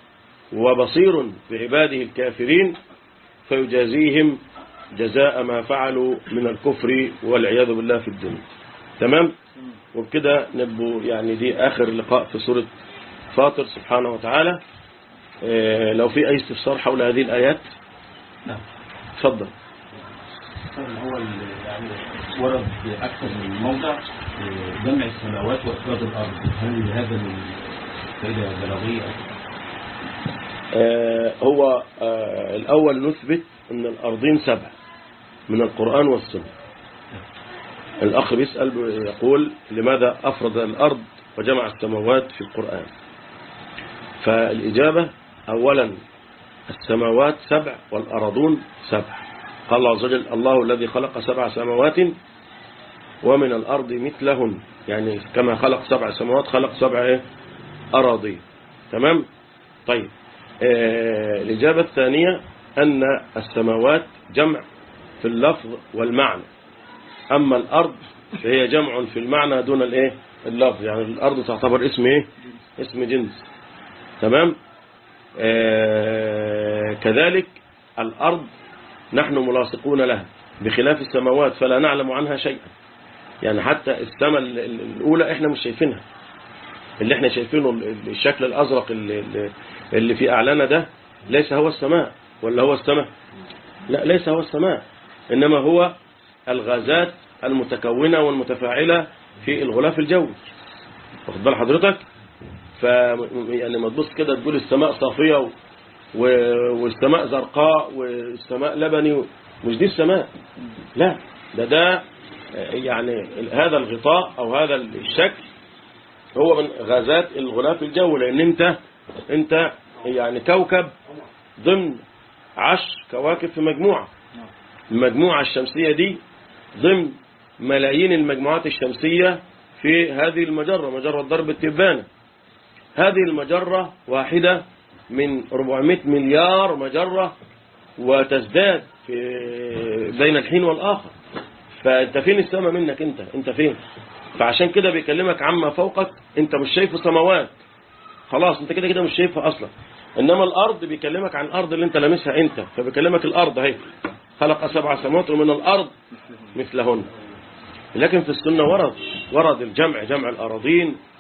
وبصير بعباده الكافرين فيجازيهم جزاء ما فعلوا من الكفر والعياذ بالله في الدنيا تمام وبكده نبقوا يعني دي آخر لقاء في سورة فاطر سبحانه وتعالى إيه، لو في أي استفسار حول هذه الآيات نعم. تفضل طبعا هو ال- يعني ورد أكثر من موضع آه، جمع السماوات وإفراد الأرض هل هذا من فائدة بلاغية آه، هو آه، الأول نثبت أن الأرضين سبع من القرآن والسنة الأخ بيسأل يقول لماذا أفرد الأرض وجمع السماوات في القرآن فالإجابة أولا السماوات سبع والأرضون سبع قال الله عز وجل الله الذي خلق سبع سماوات ومن الأرض مثلهن يعني كما خلق سبع سماوات خلق سبع إيه؟ أراضي تمام طيب آه، الإجابة الثانية أن السماوات جمع في اللفظ والمعنى أما الأرض فهي جمع في المعنى دون الإيه اللفظ يعني الأرض تعتبر اسم إيه اسم جنس تمام آه، كذلك الأرض نحن ملاصقون لها بخلاف السماوات فلا نعلم عنها شيئا يعني حتى السماء ال- ال- الأولى إحنا مش شايفينها اللي احنا شايفينه ال- الشكل الأزرق اللي, اللي- اللي في أعلانا ده ليس هو السماء ولا هو السماء لا ليس هو السماء إنما هو الغازات المتكونة والمتفاعلة في الغلاف الجوي واخد بال حضرتك ف يعني ما تبص كده تقول السماء صافية و... و- والسماء زرقاء والسماء لبني و... مش دي السماء لا ده ده يعني هذا الغطاء أو هذا الشكل هو من غازات الغلاف الجوي لأن أنت أنت يعني كوكب ضمن عشر كواكب في مجموعة المجموعة الشمسية دي ضمن ملايين المجموعات الشمسية في هذه المجرة مجرة درب التبانة هذه المجرة واحدة من 400 مليار مجرة وتزداد في بين الحين والآخر فأنت فين السماء منك أنت أنت فين فعشان كده بيكلمك عما فوقك أنت مش شايفه سماوات خلاص أنت كده كده مش شايفها أصلا إنما الأرض بيكلمك عن الأرض اللي أنت لامسها أنت فبيكلمك الأرض اهي خلق سبع سماوات ومن الأرض مثلهن لكن في السنة ورد ورد الجمع جمع الأراضين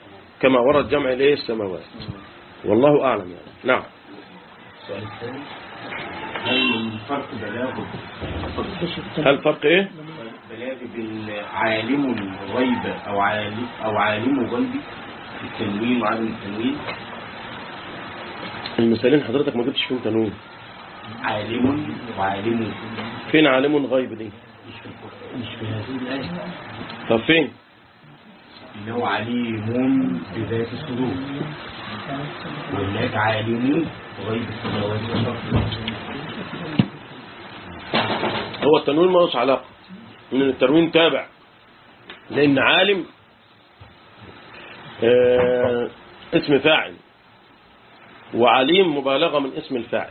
كما ورد جمع الايه السماوات والله اعلم يعني نعم السؤال الثاني هل الفرق بلاغه هل فرق ايه بلاغ بين عالم الغيب او عالم او عالم غيبي في التنوين وعدم التنوين المثالين حضرتك ما جبتش فيهم تنوين عالم وعالم فين عالم غيب دي مش في القرآن- مش في هذه الآية طب فين اللي هو عليم بذات الصدور وهناك عالم غيب السماوات والأرض هو التنوين ملوش علاقة ان التنوين تابع لان عالم آه اسم فاعل وعليم مبالغة من اسم الفاعل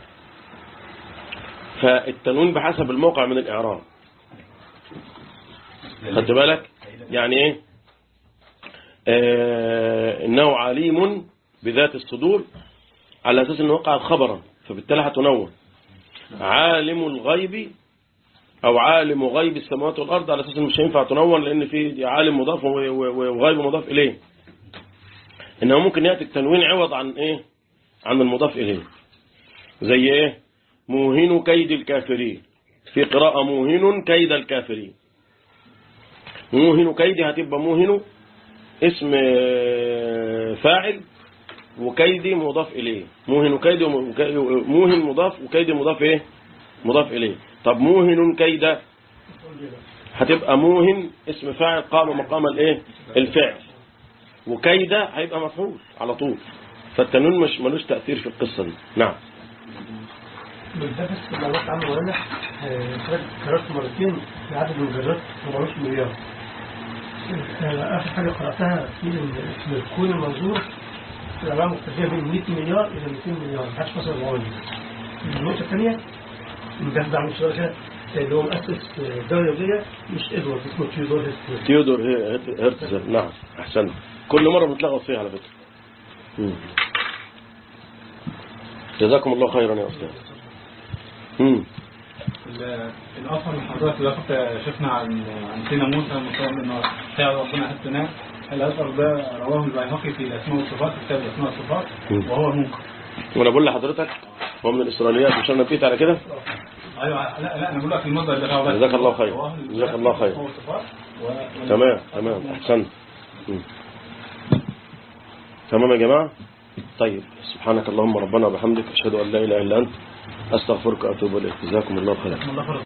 فالتنوين بحسب الموقع من الإعراب خدت بالك يعني ايه آه انه عليم بذات الصدور على اساس انه وقع خبرا فبالتالي هتنون عالم الغيب او عالم غيب السماوات والارض على اساس انه مش هينفع تنون لان في عالم مضاف و- و- وغيب مضاف اليه انه ممكن ياتي التنوين عوض عن ايه عن المضاف اليه زي ايه موهن كيد الكافرين في قراءة موهن كيد الكافرين موهن كيد هتبقى موهن اسم آه، فاعل وكيدي مضاف إليه موهن كيد وم- وكي- موهن مضاف وكيد مضاف إيه مضاف إليه طب موهن كيد هتبقى موهن اسم فاعل قام مقام الايه الفعل وكيد هيبقى مفعول على طول فالتنوين مش ملوش تأثير في القصة دي نعم بالذات السماوات عنه ولا قرأت مرتين في عدد المجرات مبروش مليار آه، آخر حاجة قرأتها في إن اسم الكون المنظور في الألعاب مختلفة بين 100 مليار إلى 200 مليار محدش فصل الغواني النقطة الثانية إن ده ده عامل شوية كده اللي هو مؤسس الدولة اليهودية مش إدوارد اسمه تيودور هيستوري تيودور هير- هرتزل نعم أحسن كل مرة بنتلغط فيها على فكرة مم. جزاكم الله خيرا يا أستاذ مم. ال- الأثر اللي حضرتك اللي كنت شفنا عن عن سيدنا موسى مصاب إنه بتاع ربنا حسناه الأثر ده رواه البيهقي في الأسماء والصفات في كتاب الأسماء والصفات مم. وهو منكر وأنا بقول لحضرتك هو من الإسرائيليات مش أنا نبيت على كده أيوه لا لا أنا بقول لك المصدر اللي هو بس جزاك الله خير. رواه جزاك الله خير. الأسماء والصفات و- تمام تمام أحسنت مم. تمام يا جماعة طيب سبحانك اللهم ربنا وبحمدك أشهد أن لا إله إلا أنت أستغفرك وأتوب إليك جزاكم الله خيرا الله خير